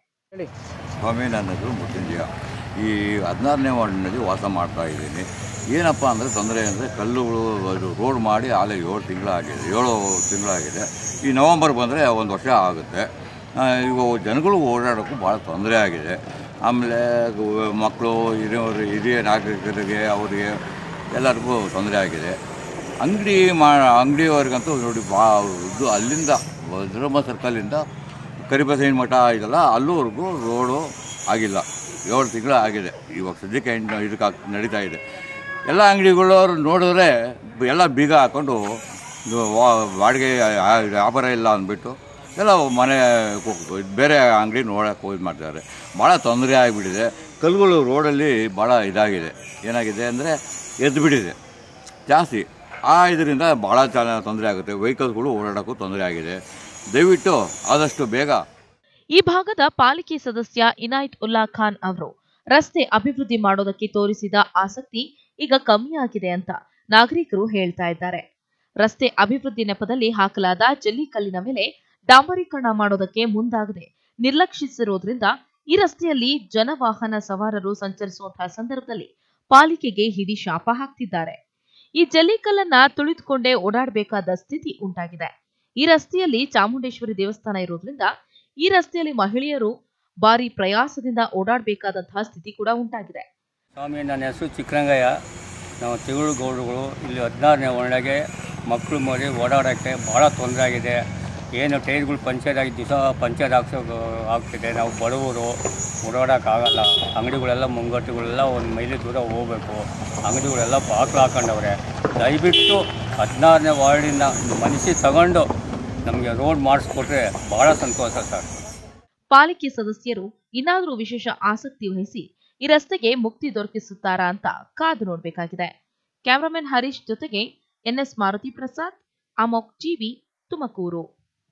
ಸ್ವಾಮಿ ನನ್ನದು ಮುತ್ತಂಜಿಯ ಈ ಹದಿನಾರನೇ ವಾರ್ಡ್ನಲ್ಲಿ ವಾಸ ಮಾಡ್ತಾ ಇದ್ದೀನಿ ಏನಪ್ಪ ಅಂದರೆ ತೊಂದರೆ ಅಂದರೆ ಕಲ್ಲುಗಳು ಅದು ರೋಡ್ ಮಾಡಿ ಆಲೆ ಏಳು ತಿಂಗಳಾಗಿದೆ ಏಳು ತಿಂಗಳಾಗಿದೆ ಈ ನವಂಬರ್ ಬಂದರೆ ಒಂದು ವರ್ಷ ಆಗುತ್ತೆ ಆ, ಈಗ ಜನಗಳು ಓಡಾಡೋಕ್ಕೂ ಭಾಳ ತೊಂದರೆ ಆಗಿದೆ ಆಮೇಲೆ ಗು- ಮಕ್ಕಳು ಹಿರಿಯವರು ಹಿರಿಯ ನಾಗರಿಕರಿಗೆ ಅವರಿಗೆ ಎಲ್ಲರಿಗೂ ತೊಂದರೆ ಆಗಿದೆ ಅಂಗಡಿ ಮಾ ಅಂಗಡಿಯವರಿಗಂತೂ ನೋಡಿ ಬಾ ಇದು ಅಲ್ಲಿಂದ ಧರ್ಮ ಸರ್ಕಲಿಂದ ಕರಿಬಸೈನ ಮಠ ಇದೆಲ್ಲ ಅಲ್ಲೂವರೆಗೂ ರೋಡು ಆಗಿಲ್ಲ ಏಳು ತಿಂಗಳು ಆಗಿದೆ ಇವಾಗ ಸದ್ಯಕ್ಕೆ ಇನ್ನು ಇದಕ್ಕೆ ಹಾಕ್- ನಡೀತಾ ಇದೆ ಎಲ್ಲ ಅಂಗಡಿಗಳವ್ರು ನೋಡಿದ್ರೆ ಎಲ್ಲ ಬೀಗ ಹಾಕ್ಕೊಂಡು ಇದು ವಾ- ಬಾಡಿಗೆ ಆ- ವ್ಯಾಪಾರ ಇಲ್ಲ ಅಂದ್ಬಿಟ್ಟು ಎಲ್ಲ ಮನೆ ಕು- ಬೇರೆ ಅಂಗಡಿ ನೋಡೋಕೆ ಇದು ಮಾಡ್ತಾರೆ ಭಾಳ ತೊಂದರೆ ಆಗಿಬಿಟ್ಟಿದೆ ಕಲ್ಲುಗಳು ರೋಡಲ್ಲಿ ಭಾಳ ಇದಾಗಿದೆ ಏನಾಗಿದೆ ಅಂದರೆ ಎದ್ದು ಬಿಟ್ಟಿದೆ ಜಾಸ್ತಿ ಆ ಇದರಿಂದ ಭಾಳ ಚೆನ್ನಾಗಿ ತೊಂದರೆ ಆಗುತ್ತೆ ವೆಹಿಕಲ್ಸ್ಗಳು ಓಡಾಡೋಕ್ಕೂ ತೊಂದರೆ ಆಗಿದೆ ದಯವಿಟ್ಟು ಆದಷ್ಟು ಬೇಗ ಈ ಭಾಗದ ಪಾಲಿಕೆ ಸದಸ್ಯ ಇನಾಯತ್ ಉಲ್ಲಾ ಖಾನ್ ಅವರು ರಸ್ತೆ ಅಭಿವೃದ್ಧಿ ಮಾಡೋದಕ್ಕೆ ತೋರಿಸಿದ ಆಸಕ್ತಿ ಈಗ ಕಮ್ಮಿಯಾಗಿದೆ ಅಂತ ನಾಗರಿಕರು ಹೇಳ್ತಾ ಇದ್ದಾರೆ ರಸ್ತೆ ಅಭಿವೃದ್ಧಿ ನೆಪದಲ್ಲಿ ಹಾಕಲಾದ ಜಲ್ಲಿಕಲ್ಲಿನ ಮೇಲೆ ಡಾಂಬರೀಕರಣ ಮಾಡೋದಕ್ಕೆ ಮುಂದಾಗದೆ ನಿರ್ಲಕ್ಷಿಸಿರೋದ್ರಿಂದ ಈ ರಸ್ತೆಯಲ್ಲಿ ಜನವಾಹನ ಸವಾರರು ಸಂಚರಿಸುವಂತಹ ಸಂದರ್ಭದಲ್ಲಿ ಪಾಲಿಕೆಗೆ ಹಿಡಿ ಶಾಪ ಹಾಕ್ತಿದ್ದಾರೆ ಈ ಜಲ್ಲಿಕಲ್ಲನ್ನ ತುಳಿದುಕೊಂಡೇ ಓಡಾಡಬೇಕಾದ ಸ್ಥಿತಿ ಉಂಟಾಗಿದೆ ಈ ರಸ್ತೆಯಲ್ಲಿ ಚಾಮುಂಡೇಶ್ವರಿ ದೇವಸ್ಥಾನ ಇರೋದ್ರಿಂದ ಈ ರಸ್ತೆಯಲ್ಲಿ ಮಹಿಳೆಯರು ಭಾರಿ ಪ್ರಯಾಸದಿಂದ ಓಡಾಡಬೇಕಾದಂತಹ ಸ್ಥಿತಿ ಕೂಡ ಉಂಟಾಗಿದೆ ಸ್ವಾಮಿ ನನ್ನ ಹೆಸರು ಚಿಕ್ಕರಂಗಯ್ಯ ನಾವು ತಿಗಳು ಗೌಡರುಗಳು ಇಲ್ಲಿ ಹದಿನಾರನೇ ಒಳಗೆ ಮಕ್ಕಳು ಮರಿ ಓಡಾಡೋಕ್ಕೆ ಭಾಳ ತೊಂದರೆ ಆಗಿದೆ ಏನು ಟೈರ್ಗಳು ಪಂಚರ್ ಆಗಿ ದಿವಸ ಪಂಚರ್ ಹಾಕ್ಸೋ ಆಗ್ತಿದೆ ನಾವು ಬಡವರು ಓಡಾಡೋಕ್ಕಾಗಲ್ಲ ಅಂಗಡಿಗಳೆಲ್ಲ ಮುಂಗಟ್ಟುಗಳೆಲ್ಲ ಒಂದು ಮೈಲಿ ದೂರ ಹೋಗಬೇಕು ಅಂಗಡಿಗಳೆಲ್ಲ ಬಾಕ್ಲು ಹಾಕೊಂಡವ್ರೆ ದಯವಿಟ್ಟು ಹದಿನಾರನೇ ವಾರ್ಡಿನ ಮನಸ್ಸಿಗೆ ತಗೊಂಡು ನಮಗೆ ರೋಡ್ ಮಾಡಿಸ್ಕೊಟ್ರೆ ಭಾಳ ಸಂತೋಷ ಸರ್ ಪಾಲಿಕೆ ಸದಸ್ಯರು ಇನ್ನಾದರೂ ವಿಶೇಷ ಆಸಕ್ತಿ ವಹಿಸಿ ಈ ರಸ್ತೆಗೆ ಮುಕ್ತಿ ದೊರಕಿಸುತ್ತಾರಾ ಅಂತ ಕಾದು ನೋಡಬೇಕಾಗಿದೆ ಕ್ಯಾಮರಾಮನ್ ಹರೀಶ್ ಜೊತೆಗೆ ಎನ್ಎಸ್ ಮಾರುತಿ ಪ್ರಸಾದ್ ಅಮೋಕ್ ಟಿವಿ ತುಮಕೂರು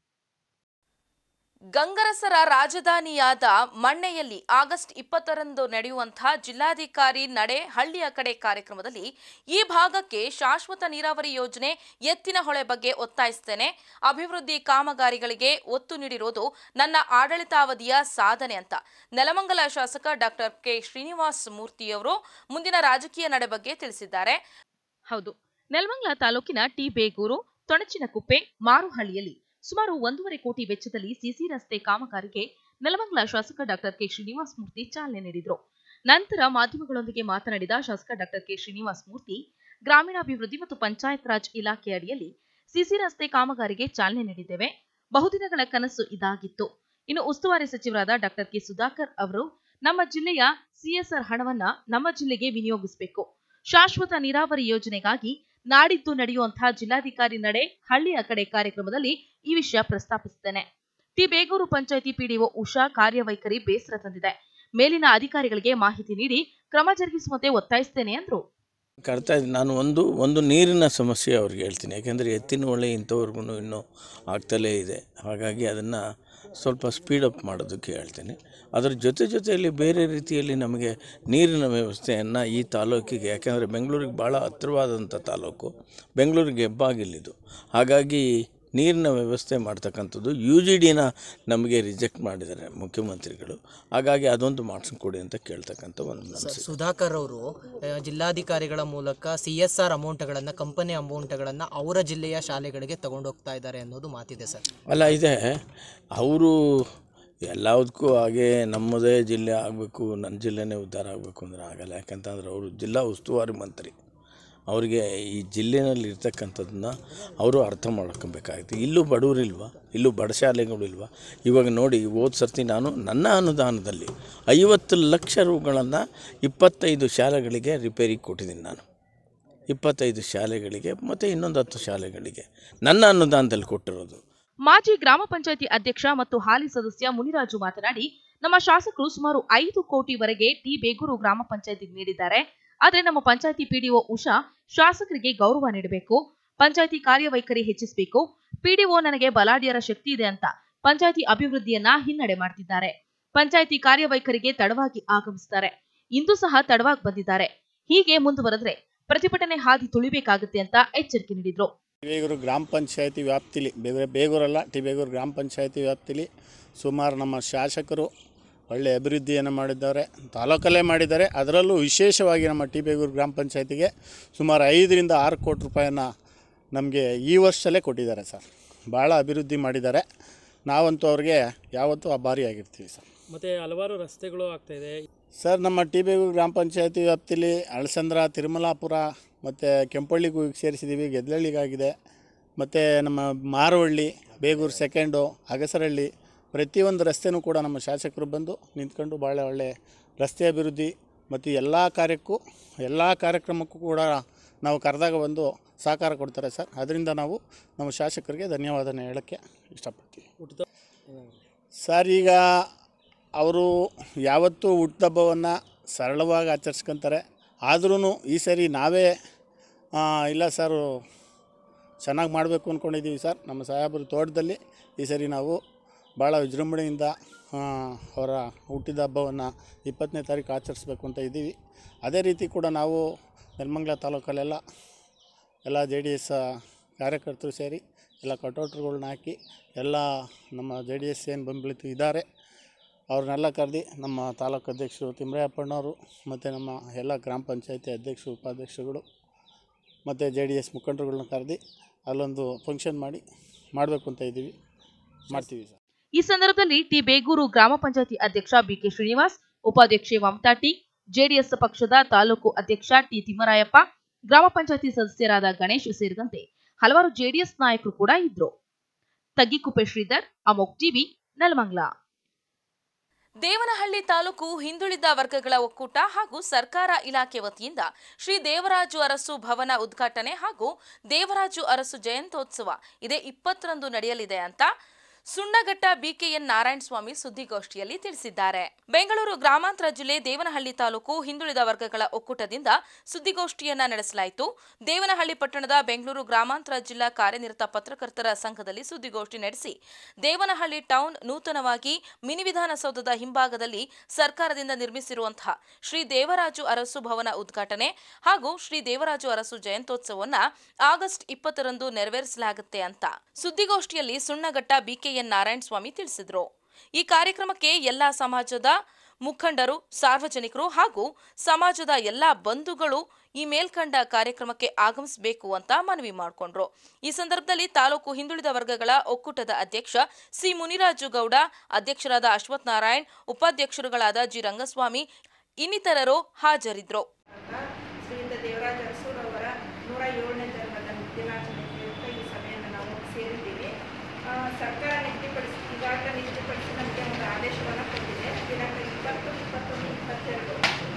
ಗಂಗರಸರ ರಾಜಧಾನಿಯಾದ ಮಣ್ಣೆಯಲ್ಲಿ ಆಗಸ್ಟ್ ಇಪ್ಪತ್ತರಂದು ನಡೆಯುವಂತಹ ಜಿಲ್ಲಾಧಿಕಾರಿ ನಡೆ ಹಳ್ಳಿಯ ಕಡೆ ಕಾರ್ಯಕ್ರಮದಲ್ಲಿ ಈ ಭಾಗಕ್ಕೆ ಶಾಶ್ವತ ನೀರಾವರಿ ಯೋಜನೆ ಎತ್ತಿನ ಹೊಳೆ ಬಗ್ಗೆ ಒತ್ತಾಯಿಸ್ತೇನೆ ಅಭಿವೃದ್ಧಿ ಕಾಮಗಾರಿಗಳಿಗೆ ಒತ್ತು ನೀಡಿರೋದು ನನ್ನ ಆಡಳಿತಾವಧಿಯ ಸಾಧನೆ ಅಂತ ನೆಲಮಂಗಲ ಶಾಸಕ ಡಾಕ್ಟರ್ ಕೆ ಶ್ರೀನಿವಾಸ್ ಮೂರ್ತಿಯವರು ಮುಂದಿನ ರಾಜಕೀಯ ನಡೆ ಬಗ್ಗೆ ತಿಳಿಸಿದ್ದಾರೆ ಹೌದು ನೆಲಮಂಗಲ ತಾಲೂಕಿನ ಟಿ ಬೇಗೂರು ತೊಣಚಿನಕುಪ್ಪೆ ಮಾರುಹಳ್ಳಿಯಲ್ಲಿ ಸುಮಾರು ಒಂದೂವರೆ ಕೋಟಿ ವೆಚ್ಚದಲ್ಲಿ ಸಿಸಿ ರಸ್ತೆ ಕಾಮಗಾರಿಗೆ ನೆಲಮಂಗಲ ಶಾಸಕ ಡಾಕ್ಟರ್ ಕೆ ಶ್ರೀನಿವಾಸ್ ಮೂರ್ತಿ ಚಾಲನೆ ನೀಡಿದರು ನಂತರ ಮಾಧ್ಯಮಗಳೊಂದಿಗೆ ಮಾತನಾಡಿದ ಶಾಸಕ ಡಾಕ್ಟರ್ ಕೆ ಶ್ರೀನಿವಾಸ್ ಮೂರ್ತಿ ಗ್ರಾಮೀಣಾಭಿವೃದ್ಧಿ ಮತ್ತು ಪಂಚಾಯತ್ ರಾಜ್ ಇಲಾಖೆ ಅಡಿಯಲ್ಲಿ ಸಿಸಿ ರಸ್ತೆ ಕಾಮಗಾರಿಗೆ ಚಾಲನೆ ನೀಡಿದ್ದೇವೆ ಬಹುದಿನಗಳ ಕನಸು ಇದಾಗಿತ್ತು ಇನ್ನು ಉಸ್ತುವಾರಿ ಸಚಿವರಾದ ಡಾಕ್ಟರ್ ಕೆ ಸುಧಾಕರ್ ಅವರು ನಮ್ಮ ಜಿಲ್ಲೆಯ ಸಿಎಸ್ಆರ್ ಹಣವನ್ನ ನಮ್ಮ ಜಿಲ್ಲೆಗೆ ವಿನಿಯೋಗಿಸಬೇಕು ಶಾಶ್ವತ ನೀರಾವರಿ ಯೋಜನೆಗಾಗಿ ನಾಡಿದ್ದು ನಡೆಯುವಂತಹ ಜಿಲ್ಲಾಧಿಕಾರಿ ನಡೆ ಹಳ್ಳಿಯ ಕಡೆ ಕಾರ್ಯಕ್ರಮದಲ್ಲಿ ಈ ವಿಷಯ ಪ್ರಸ್ತಾಪಿಸುತ್ತೇನೆ ಟಿ ಬೇಗೂರು ಪಂಚಾಯಿತಿ ಪಿಡಿಒ ಉಷಾ ಕಾರ್ಯವೈಖರಿ ಬೇಸರ ತಂದಿದೆ ಮೇಲಿನ ಅಧಿಕಾರಿಗಳಿಗೆ ಮಾಹಿತಿ ನೀಡಿ ಕ್ರಮ ಜರುಗಿಸುವಂತೆ ಒತ್ತಾಯಿಸುತ್ತೇನೆ ಎಂದರು ಕರ್ತಾ ಇದ್ದೀನಿ ನಾನು ಒಂದು ಒಂದು ನೀರಿನ ಸಮಸ್ಯೆ ಅವ್ರಿಗೆ ಹೇಳ್ತೀನಿ ಯಾಕೆಂದರೆ ಎತ್ತಿನ ಹೊಳೆ ಇಂಥವ್ರಿಗೂ ಇನ್ನೂ ಆಗ್ತಲೇ ಇದೆ ಹಾಗಾಗಿ ಅದನ್ನು ಸ್ವಲ್ಪ ಸ್ಪೀಡಪ್ ಮಾಡೋದಕ್ಕೆ ಹೇಳ್ತೀನಿ ಅದರ ಜೊತೆ ಜೊತೆಯಲ್ಲಿ ಬೇರೆ ರೀತಿಯಲ್ಲಿ ನಮಗೆ ನೀರಿನ ವ್ಯವಸ್ಥೆಯನ್ನು ಈ ತಾಲೂಕಿಗೆ ಯಾಕೆಂದರೆ ಬೆಂಗಳೂರಿಗೆ ಭಾಳ ಹತ್ತಿರವಾದಂಥ ತಾಲೂಕು ಬೆಂಗಳೂರಿಗೆ ಹೆಬ್ಬಾಗಿಲಿದು ಹಾಗಾಗಿ ನೀರಿನ ವ್ಯವಸ್ಥೆ ಮಾಡ್ತಕ್ಕಂಥದ್ದು ಯು ಜಿ ಡಿನ ನಮಗೆ ರಿಜೆಕ್ಟ್ ಮಾಡಿದ್ದಾರೆ ಮುಖ್ಯಮಂತ್ರಿಗಳು ಹಾಗಾಗಿ ಅದೊಂದು ಮಾಡಿಸ್ಕೊಡಿ ಅಂತ ಕೇಳ್ತಕ್ಕಂಥ ಒಂದು ಮನಸ್ಸು ಸುಧಾಕರ್ ಅವರು ಆ, ಜಿಲ್ಲಾಧಿಕಾರಿಗಳ ಮೂಲಕ ಸಿ ಎಸ್ ಆರ್ ಅಮೌಂಟ್ಗಳನ್ನು ಕಂಪನಿ ಅಮೌಂಟ್ಗಳನ್ನು ಅವರ ಜಿಲ್ಲೆಯ ಶಾಲೆಗಳಿಗೆ ತಗೊಂಡೋಗ್ತಾ ಇದ್ದಾರೆ ಅನ್ನೋದು ಮಾತಿದೆ ಸರ್ ಅಲ್ಲ ಇದೆ ಅವರು ಎಲ್ಲದಕ್ಕೂ ಹಾಗೆ ನಮ್ಮದೇ ಜಿಲ್ಲೆ ಆಗಬೇಕು ನನ್ನ ಜಿಲ್ಲೆನೇ ಉದ್ಧಾರ ಆಗಬೇಕು ಅಂದರೆ ಆಗಲ್ಲ ಯಾಕಂತಂದ್ರೆ ಅವರು ಜಿಲ್ಲಾ ಉಸ್ತುವಾರಿ ಮಂತ್ರಿ ಅವರಿಗೆ ಈ ಜಿಲ್ಲೆನಲ್ಲಿ ಇರ್ತಕ್ಕಂಥದ್ದನ್ನ ಅವರು ಅರ್ಥ ಮಾಡ್ಕೊಬೇಕಾಗುತ್ತೆ ಇಲ್ಲೂ ಬಡವರಿಲ್ವಾ ಇಲ್ಲೂ ಬಡ ಶಾಲೆಗಳಿಲ್ವಾ ಇವಾಗ ನೋಡಿ ಹೋದ ಸರ್ತಿ ನಾನು ನನ್ನ ಅನುದಾನದಲ್ಲಿ ಐವತ್ತು ಲಕ್ಷ ರೂಗಳನ್ನು ಇಪ್ಪತ್ತೈದು ಶಾಲೆಗಳಿಗೆ ರಿಪೇರಿ ಕೊಟ್ಟಿದ್ದೀನಿ ನಾನು ಇಪ್ಪತ್ತೈದು ಶಾಲೆಗಳಿಗೆ ಮತ್ತು ಇನ್ನೊಂದು ಹತ್ತು ಶಾಲೆಗಳಿಗೆ ನನ್ನ ಅನುದಾನದಲ್ಲಿ ಕೊಟ್ಟಿರೋದು ಮಾಜಿ ಗ್ರಾಮ ಪಂಚಾಯತಿ ಅಧ್ಯಕ್ಷ ಮತ್ತು ಹಾಲಿ ಸದಸ್ಯ ಮುನಿರಾಜು ಮಾತನಾಡಿ ನಮ್ಮ ಶಾಸಕರು ಸುಮಾರು ಐದು ಕೋಟಿವರೆಗೆ ಟಿ ಬೇಗೂರು ಗ್ರಾಮ ಪಂಚಾಯತಿಗೆ ನೀಡಿದ್ದಾರೆ ಆದರೆ ನಮ್ಮ ಪಂಚಾಯತಿ ಪಿಡಿಒ ಉಷಾ ಶಾಸಕರಿಗೆ ಗೌರವ ನೀಡಬೇಕು ಪಂಚಾಯತಿ ಕಾರ್ಯವೈಖರಿ ಹೆಚ್ಚಿಸಬೇಕು ಪಿಡಿಒ ನನಗೆ ಬಲಾಢ್ಯರ ಶಕ್ತಿ ಇದೆ ಅಂತ ಪಂಚಾಯತಿ ಅಭಿವೃದ್ಧಿಯನ್ನ ಹಿನ್ನಡೆ ಮಾಡ್ತಿದ್ದಾರೆ ಪಂಚಾಯತಿ ಕಾರ್ಯವೈಖರಿಗೆ ತಡವಾಗಿ ಆಗಮಿಸುತ್ತಾರೆ ಇಂದು ಸಹ ತಡವಾಗಿ ಬಂದಿದ್ದಾರೆ ಹೀಗೆ ಮುಂದುವರೆದ್ರೆ ಪ್ರತಿಭಟನೆ ಹಾದಿ ತುಳಿಬೇಕಾಗುತ್ತೆ ಅಂತ ಎಚ್ಚರಿಕೆ ನೀಡಿದ್ರು ಬೇಗೂರು ಗ್ರಾಮ ಪಂಚಾಯತಿ ವ್ಯಾಪ್ತಿಲಿ ಬೇಗೂರು ಬೇಗೂರಲ್ಲ ಟಿ ಬೇಗೂರು ಗ್ರಾಮ ಪಂಚಾಯತಿ ವ್ಯಾಪ್ತಿಲಿ ಸುಮಾರು ನಮ್ಮ ಶಾಸಕರು ಒಳ್ಳೆಯ ಅಭಿವೃದ್ಧಿಯನ್ನು ಮಾಡಿದ್ದಾರೆ ತಾಲೂಕಲ್ಲೇ ಮಾಡಿದ್ದಾರೆ ಅದರಲ್ಲೂ ವಿಶೇಷವಾಗಿ ನಮ್ಮ ಟಿ ಬೇಗೂರು ಗ್ರಾಮ ಪಂಚಾಯತಿಗೆ ಸುಮಾರು ಐದರಿಂದ ಆರು ಕೋಟಿ ರೂಪಾಯಿನ ನಮಗೆ ಈ ವರ್ಷದಲ್ಲೇ ಕೊಟ್ಟಿದ್ದಾರೆ ಸರ್ ಭಾಳ ಅಭಿವೃದ್ಧಿ ಮಾಡಿದ್ದಾರೆ ನಾವಂತೂ ಅವ್ರಿಗೆ ಯಾವತ್ತೂ ಆಭಾರಿಯಾಗಿರ್ತೀವಿ ಸರ್ ಮತ್ತು ಹಲವಾರು ರಸ್ತೆಗಳು ಆಗ್ತಾಯಿದೆ ಸರ್ ನಮ್ಮ ಟಿ ಬೇಗೂರು ಗ್ರಾಮ ಪಂಚಾಯತಿ ವ್ಯಾಪ್ತಿಲಿ ಅಳಸಂದ್ರ ತಿರುಮಲಾಪುರ ಮತ್ತು ಕೆಂಪಳ್ಳಿಗೂ ಸೇರಿಸಿದ್ದೀವಿ ಗೆದ್ಲಳ್ಳಿಗಾಗಿದೆ ಮತ್ತು ನಮ್ಮ ಮಾರವಳ್ಳಿ ಬೇಗೂರು ಸೆಕೆಂಡು ಅಗಸರಹಳ್ಳಿ ಪ್ರತಿಯೊಂದು ರಸ್ತೆನೂ ಕೂಡ ನಮ್ಮ ಶಾಸಕರು ಬಂದು ನಿಂತ್ಕೊಂಡು ಭಾಳ ಒಳ್ಳೆ ರಸ್ತೆ ಅಭಿವೃದ್ಧಿ ಮತ್ತು ಎಲ್ಲ ಕಾರ್ಯಕ್ಕೂ ಎಲ್ಲ ಕಾರ್ಯಕ್ರಮಕ್ಕೂ ಕೂಡ ನಾವು ಕರೆದಾಗ ಬಂದು ಸಹಕಾರ ಕೊಡ್ತಾರೆ ಸರ್ ಅದರಿಂದ ನಾವು ನಮ್ಮ ಶಾಸಕರಿಗೆ ಧನ್ಯವಾದನ ಹೇಳೋಕ್ಕೆ ಇಷ್ಟಪಡ್ತೀವಿ ಸರ್ ಈಗ ಅವರು ಯಾವತ್ತೂ ಹುಟ್ಟುಹಬ್ಬವನ್ನು ಸರಳವಾಗಿ ಆಚರಿಸ್ಕೊಂತಾರೆ ಆದ್ರೂ ಈ ಸರಿ ನಾವೇ ಆ, ಇಲ್ಲ ಸರ್ ಚೆನ್ನಾಗಿ ಮಾಡಬೇಕು ಅಂದ್ಕೊಂಡಿದ್ದೀವಿ ಸರ್ ನಮ್ಮ ಸಾಹೇಬರ ತೋಟದಲ್ಲಿ ಈ ಸರಿ ನಾವು ಭಾಳ ವಿಜೃಂಭಣೆಯಿಂದ ಆ, ಅವರ ಹುಟ್ಟಿದ ಹಬ್ಬವನ್ನು ಇಪ್ಪತ್ತನೇ ತಾರೀಕು ಆಚರಿಸ್ಬೇಕು ಅಂತ ಇದ್ದೀವಿ ಅದೇ ರೀತಿ ಕೂಡ ನಾವು ನೆಲಮಂಗಲ ತಾಲೂಕಲ್ಲೆಲ್ಲ ಎಲ್ಲ ಜೆ ಡಿ ಎಸ್ ಕಾರ್ಯಕರ್ತರು ಸೇರಿ ಎಲ್ಲ ಕಟೌಟ್ರುಗಳ್ನ ಹಾಕಿ ಎಲ್ಲ ನಮ್ಮ ಜೆ ಡಿ ಎಸ್ ಏನು ಬೆಂಬಲಿತು ಇದ್ದಾರೆ ಅವ್ರನ್ನೆಲ್ಲ ಕರೆದು ನಮ್ಮ ತಾಲೂಕು ಅಧ್ಯಕ್ಷರು ತಿಮ್ರಾಯಪ್ಪಣ್ಣವರು ಮತ್ತು ನಮ್ಮ ಎಲ್ಲ ಗ್ರಾಮ ಪಂಚಾಯತಿ ಅಧ್ಯಕ್ಷರು ಉಪಾಧ್ಯಕ್ಷರುಗಳು ಮತ್ತು ಜೆ ಡಿ ಎಸ್ ಮುಖಂಡರುಗಳನ್ನ ಕರೆದು ಅಲ್ಲೊಂದು ಫಂಕ್ಷನ್ ಮಾಡಿ ಮಾಡಬೇಕು ಅಂತ ಇದ್ದೀವಿ ಮಾಡ್ತೀವಿ ಸರ್ ಈ ಸಂದರ್ಭದಲ್ಲಿ ಟಿ ಬೇಗೂರು ಗ್ರಾಮ ಪಂಚಾಯತಿ ಅಧ್ಯಕ್ಷ ಬಿಕೆ ಶ್ರೀನಿವಾಸ್ ಉಪಾಧ್ಯಕ್ಷೆ ಮಮತಾ ಟಿ ಜೆಡಿಎಸ್ ಪಕ್ಷದ ತಾಲೂಕು ಅಧ್ಯಕ್ಷ ಟಿ ತಿಮ್ಮರಾಯಪ್ಪ ಗ್ರಾಮ ಪಂಚಾಯತಿ ಸದಸ್ಯರಾದ ಗಣೇಶ್ ಸೇರಿದಂತೆ ಹಲವಾರು ಜೆಡಿಎಸ್ ನಾಯಕರು ಕೂಡ ಇದ್ರು ತಗ್ಗಿಕುಪ್ಪೆ ಶ್ರೀಧರ್ ಅಮೋಕ್ ಟಿವಿ ನೆಲಮಂಗಲ ದೇವನಹಳ್ಳಿ ತಾಲೂಕು ಹಿಂದುಳಿದ ವರ್ಗಗಳ ಒಕ್ಕೂಟ ಹಾಗೂ ಸರ್ಕಾರ ಇಲಾಖೆ ವತಿಯಿಂದ ಶ್ರೀ ದೇವರಾಜು ಅರಸು ಭವನ ಉದ್ಘಾಟನೆ ಹಾಗೂ ದೇವರಾಜು ಅರಸು ಜಯಂತ್ಯೋತ್ಸವ ಇದೇ ಇಪ್ಪತ್ತರಂದು ನಡೆಯಲಿದೆ ಅಂತ ಸುಣ್ಣಘಟ್ಟ ಬಿಕೆಎನ್ ನಾರಾಯಣ ಸ್ವಾಮಿ ಸುದ್ದಿಗೋಷ್ಠಿಯಲ್ಲಿ ತಿಳಿಸಿದ್ದಾರೆ ಬೆಂಗಳೂರು ಗ್ರಾಮಾಂತರ ಜಿಲ್ಲೆ ದೇವನಹಳ್ಳಿ ತಾಲೂಕು ಹಿಂದುಳಿದ ವರ್ಗಗಳ ಒಕ್ಕೂಟದಿಂದ ಸುದ್ದಿಗೋಷ್ಠಿಯನ್ನ ನಡೆಸಲಾಯಿತು ದೇವನಹಳ್ಳಿ ಪಟ್ಟಣದ ಬೆಂಗಳೂರು ಗ್ರಾಮಾಂತರ ಜಿಲ್ಲಾ ಕಾರ್ಯನಿರತ ಪತ್ರಕರ್ತರ ಸಂಘದಲ್ಲಿ ಸುದ್ದಿಗೋಷ್ಠಿ ನಡೆಸಿ ದೇವನಹಳ್ಳಿ ಟೌನ್ ನೂತನವಾಗಿ ಮಿನಿ ವಿಧಾನಸೌಧದ ಹಿಂಭಾಗದಲ್ಲಿ ಸರ್ಕಾರದಿಂದ ನಿರ್ಮಿಸಿರುವಂತಹ ಶ್ರೀ ದೇವರಾಜು ಅರಸು ಭವನ ಉದ್ಘಾಟನೆ ಹಾಗೂ ಶ್ರೀ ದೇವರಾಜು ಅರಸು ಜಯಂತ್ಯೋತ್ಸವವನ್ನ ಆಗಸ್ಟ್ ಇಪ್ಪತ್ತರಂದು ನೆರವೇರಿಸಲಾಗುತ್ತೆ ಅಂತ ಸುದ್ದಿಗೋಷ್ಠಿಯಲ್ಲಿ ಸುಣ್ಣಘಟ್ಟ ಬಿಕೆಎನ್ ನಾರಾಯಣ ಸ್ವಾಮಿ ತಿಳಿಸಿದರು ಈ ಕಾರ್ಯಕ್ರಮಕ್ಕೆ ಎಲ್ಲಾ ಸಮಾಜದ ಮುಖಂಡರು ಸಾರ್ವಜನಿಕರು ಹಾಗೂ ಸಮಾಜದ ಎಲ್ಲಾ ಬಂಧುಗಳು ಈ ಮೇಲ್ಕಂಡ ಕಾರ್ಯಕ್ರಮಕ್ಕೆ ಆಗಮಿಸಬೇಕು ಅಂತ ಮನವಿ ಮಾಡಿಕೊಂಡ್ರು ಈ ಸಂದರ್ಭದಲ್ಲಿ ತಾಲೂಕು ಹಿಂದುಳಿದ ವರ್ಗಗಳ ಒಕ್ಕೂಟದ ಅಧ್ಯಕ್ಷ ಸಿ ಮುನಿರಾಜು ಗೌಡ ಅಧ್ಯಕ್ಷರಾದ ಅಶ್ವಥ್ ನಾರಾಯಣ್ ಉಪಾಧ್ಯಕ್ಷರುಗಳಾದ ಜಿ ರಂಗಸ್ವಾಮಿ ಇನ್ನಿತರರು ಹಾಜರಿದ್ದರು ಶ್ರೀಯುತ ದೇವರಾಜ ಅರಸೂರವರ ನೂರ ಏಳನೇ ಜನ್ಮದ ದಿನಾಚರಣೆ ಪ್ರಯುಕ್ತ ಈ ಸಭೆಯನ್ನು ಸೇರಿದ್ದೀವಿ ಆ, ಸರ್ಕಾರ ನಿಗದಿಪಡಿಸಿ ಈಗಾಗಲೇ ನಿಗದಿಪಡಿಸಿ ನಮಗೆ ಒಂದು ಆದೇಶವನ್ನು ಕೊಟ್ಟಿದೆ ದಿನಾಂಕ ಇಪ್ಪತ್ತು ಇಪ್ಪತ್ತೊಂದು ಇಪ್ಪತ್ತೆರಡು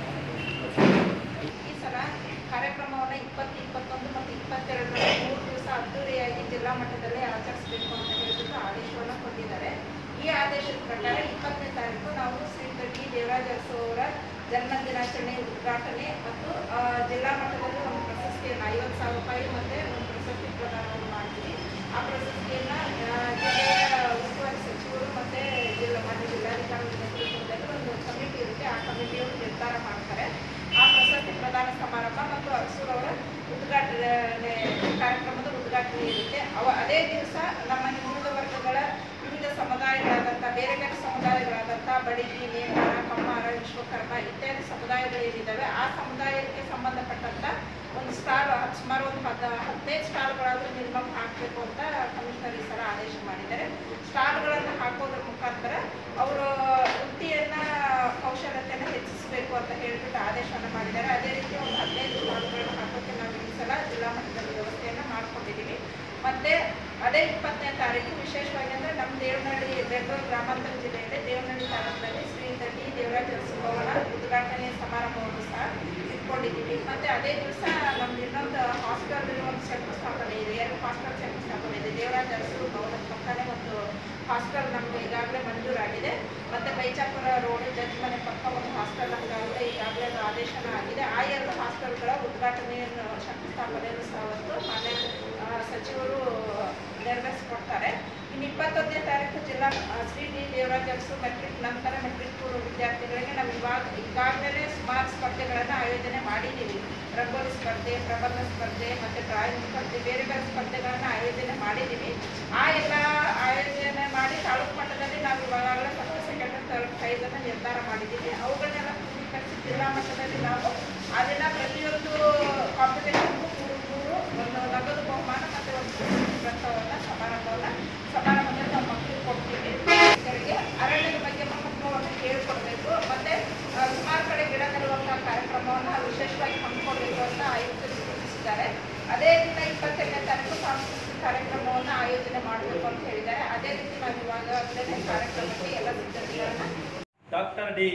ಈ ಸಲ ಕಾರ್ಯಕ್ರಮವನ್ನು ಇಪ್ಪತ್ತು ಇಪ್ಪತ್ತೊಂದು ಮತ್ತು ಇಪ್ಪತ್ತೆರಡರ ಮೂರು ದಿವಸ ಅದ್ದೂರಿಯಾಗಿ ಜಿಲ್ಲಾ ಮಟ್ಟದಲ್ಲೇ ಆಚರಿಸಬೇಕು ಅಂತ ಹೇಳಿಬಿಟ್ಟು ಆದೇಶವನ್ನು ಕೊಟ್ಟಿದ್ದಾರೆ ಈ ಆದೇಶದ ಪ್ರಕಾರ ಇಪ್ಪತ್ತನೇ ತಾರೀಕು ನಾವು ಶ್ರೀ ಟಿ ದೇವರಾಜ ಅರಸು ಅವರ ಜನ್ಮ ದಿನಾಚರಣೆ ಉದ್ಘಾಟನೆ ಮತ್ತು ಆ, ಜಿಲ್ಲಾ ಮಟ್ಟದಲ್ಲಿ ಒಂದು ಪ್ರಶಸ್ತಿಯನ್ನು ಐವತ್ತು ಸಾವಿರ ರೂಪಾಯಿ ಮತ್ತು ಒಂದು ಪ್ರಶಸ್ತಿ ಪ್ರದಾನವನ್ನು ಮಾಡ್ತೀವಿ ಆ ಪ್ರಶಸ್ತಿಯನ್ನು ಜಿಲ್ಲೆಯ ಉಸ್ತುವಾರಿ ಸಚಿವರು ಮತ್ತು ಜಿಲ್ಲಾ ಮಾನ್ಯ ಜಿಲ್ಲಾಧಿಕಾರಿ ನೇತೃತ್ವದಲ್ಲಿ ಒಂದು ಕಮಿಟಿ ಇರುತ್ತೆ ಆ ಕಮಿಟಿಯವರು ನಿರ್ಧಾರ ಮಾಡ್ತಾರೆ ಆ ಪ್ರಶಸ್ತಿ ಪ್ರದಾನ ಸಮಾರಂಭ ಮತ್ತು ಅರಸೂರವರ ಉದ್ಘಾಟನೆ ಕಾರ್ಯಕ್ರಮದ ಉದ್ಘಾಟನೆ ಇರುತ್ತೆ ಅವ ಅದೇ ದಿವಸ ನಮ್ಮ ಹಿಂದುಳಿದ ವರ್ಗಗಳ ವಿವಿಧ ಸಮುದಾಯಗಳಾದಂಥ ಬೇರೆ ಬೇರೆ ಸಮುದಾಯಗಳಾದಂಥ ಬಡಗಿ ನೇಕಾರ ಕಮ್ಮಾರ ವಿಶ್ವಕರ್ಮ ಇತ್ಯಾದಿ ಸಮುದಾಯಗಳೇನಿದ್ದಾವೆ ಆ ಸಮುದಾಯಕ್ಕೆ ಸಂಬಂಧಪಟ್ಟಂಥ ಒಂದು ಸ್ಟಾಲ್ ಸುಮಾರು ಒಂದು ಹದ ಹದಿನೈದು ಸ್ಟಾಲ್ಗಳಾದರೂ ಮಿನಿಮಮ್ ಹಾಕಬೇಕು ಅಂತ ಕಮಿಷನರ್ ಈ ಸಲ ಆದೇಶ ಮಾಡಿದ್ದಾರೆ ಸ್ಟಾಲ್ಗಳನ್ನು ಹಾಕೋದ್ರ ಮುಖಾಂತರ ಅವರು ವೃತ್ತಿಯನ್ನು ಕೌಶಲ್ಯತೆಯನ್ನು ಹೆಚ್ಚಿಸಬೇಕು ಅಂತ ಹೇಳಿಬಿಟ್ಟು ಆದೇಶವನ್ನು ಮಾಡಿದ್ದಾರೆ ಅದೇ ರೀತಿ ಒಂದು ಹದಿನೈದು ಸ್ಟಾಲ್ಗಳನ್ನು ಹಾಕೋಕ್ಕೆ ನಾವು ಈ ಸಲ ಜಿಲ್ಲಾ ಮಟ್ಟದಲ್ಲಿ ವ್ಯವಸ್ಥೆಯನ್ನು ಮಾಡ್ಕೊಂಡಿದ್ದೀವಿ ಮತ್ತೆ ಅದೇ ಇಪ್ಪತ್ತನೇ ತಾರೀಕು ವಿಶೇಷವಾಗಿ ಅಂದರೆ ನಮ್ಮ ದೇವನಹಳ್ಳಿ ಬೆಂಗಳೂರು ಗ್ರಾಮಾಂತರ ಜಿಲ್ಲೆಯಲ್ಲಿ ದೇವನಹಳ್ಳಿ ತಾಲೂಕಿನಲ್ಲಿ ಶ್ರೀ ಟಿ ದೇವರಾಜ ಅರಸು ಭವನ ಉದ್ಘಾಟನೆ ಸಮಾರಂಭವನ್ನು ಸಹ ಇಟ್ಕೊಂಡಿದ್ದೀವಿ ಮತ್ತೆ ಅದೇ ದಿವಸ ನಮ್ದು ಇನ್ನೊಂದು ಹಾಸ್ಟೆಲ್ ಒಂದು ಶಂಕುಸ್ಥಾಪನೆ ಇದೆ ಎರಡು ಹಾಸ್ಟೆಲ್ ಶಂಕುಸ್ಥಾಪನೆ ಇದೆ ದೇವರಾಜ ಅರಸು ಭವನದ ಪಕ್ಕನೇ ಒಂದು ಹಾಸ್ಟೆಲ್ ನಮ್ಗೆ ಈಗಾಗಲೇ ಮಂಜೂರಾಗಿದೆ ಮತ್ತೆ ಬೈಚಾಪುರ ರೋಡ್ ಜಡ್ಜ್ ಮನೆ ಪಕ್ಕ ಒಂದು ಹಾಸ್ಟೆಲ್ ನಮಗಾಗಲೇ ಈಗಾಗಲೇ ಅದು ಆದೇಶನ ಆಗಿದೆ ಆ ಎರಡು ಹಾಸ್ಟೆಲ್ಗಳ ಉದ್ಘಾಟನೆಯನ್ನು ಶಂಕುಸ್ಥಾಪನೆಯನ್ನು ಸಹ ಅವತ್ತು ಮಾನ್ಯ ಆ, ಸಚಿವರು ನೆರವೇರಿಸಿಕೊಡ್ತಾರೆ ಇನ್ನು ಇಪ್ಪತ್ತೊಂದನೇ ತಾರೀಕು ಜಿಲ್ಲಾ ಆ, ಶ್ರೀ ಡಿ ದೇವರಾಜ ಅರಸು ಮೆಟ್ರಿಕ್ ನಂತರ ಮೆಟ್ರಿಕ್ ಪೂರ್ವ ವಿದ್ಯಾರ್ಥಿಗಳಿಗೆ ನಾವು ಇವಾಗ ಈಗಾಗಲೇ ಸುಮಾರು ಸ್ಪರ್ಧೆಗಳನ್ನು ಆಯೋಜನೆ ಮಾಡಿದ್ದೀವಿ ರಂಗೋಲಿ ಸ್ಪರ್ಧೆ ಪ್ರಬಂಧ ಸ್ಪರ್ಧೆ ಮತ್ತು ಡ್ರಾಯಿಂಗ್ ಸ್ಪರ್ಧೆ ಬೇರೆ ಬೇರೆ ಸ್ಪರ್ಧೆಗಳನ್ನು ಆಯೋಜನೆ ಮಾಡಿದ್ದೀವಿ ಆ ಎಲ್ಲ ಆಯೋಜನೆ ಮಾಡಿ ತಾಲೂಕು ಮಟ್ಟದಲ್ಲಿ ನಾವು ಇವಾಗಲೇ ಫಸ್ಟ್ ಸೆಕೆಂಡ್ ಥರ್ಡ್ ಪ್ರೈಸನ್ನು ನಿರ್ಧಾರ ಮಾಡಿದ್ದೀವಿ ಅವುಗಳನ್ನೆಲ್ಲ ಪೂರ್ಣೀಕರಿಸಿ ಜಿಲ್ಲಾ ಮಟ್ಟದಲ್ಲಿ ನಾವು ಅದನ್ನು ಪ್ರತಿಯೊಂದು ಕಾಂಪಿಟೇಷನ್ಗೂ ಮೂರು ಮೂರು ಒಂದು ನಗದು ಬಹುಮಾನ ಮತ್ತು ಒಂದು ಪ್ರಶಸ್ತಿ ಗ್ರಂಥವನ್ನು ಸಮಾರಂಭವನ್ನು ಸಮಾರಂಭದಲ್ಲಿ ನಾವು ಮಕ್ಕಳಿಗೆ ಕೊಡ್ತೀವಿ ರೈತರಿಗೆ ಅರಣ್ಯದ ಬಗ್ಗೆ ಮಹತ್ವವನ್ನು ಹೇಳ್ಕೊಡ್ಬೇಕು ಮತ್ತೆ ಆ, ಸುಮಾರು ಕಡೆ ಗಿಡ ನೆಡುವಂತಹ ಕಾರ್ಯಕ್ರಮವನ್ನು ವಿಶೇಷವಾಗಿ ಹಮ್ಮಿಕೊಳ್ಬೇಕು ಅಂತ ಆಯುಕ್ತರು ಸೂಚಿಸಿದ್ದಾರೆ ಅದೇ ದಿನ ಇಪ್ಪತ್ತೆರಡನೇ ತಾರೀಕು ಸಾಂಸ್ಕೃತಿಕ ಕಾರ್ಯಕ್ರಮವನ್ನು ಆಯೋಜನೆ ಮಾಡಬೇಕು ಅಂತ ಹೇಳಿದ್ದಾರೆ ಅದೇ ರೀತಿ ನಾವು ಇವಾಗಲೇ ಕಾರ್ಯಕ್ರಮಕ್ಕೆ ಎಲ್ಲ ಸಿದ್ಧತೆಗಳನ್ನು ಡಾಕ್ಟರ್ ಡಿ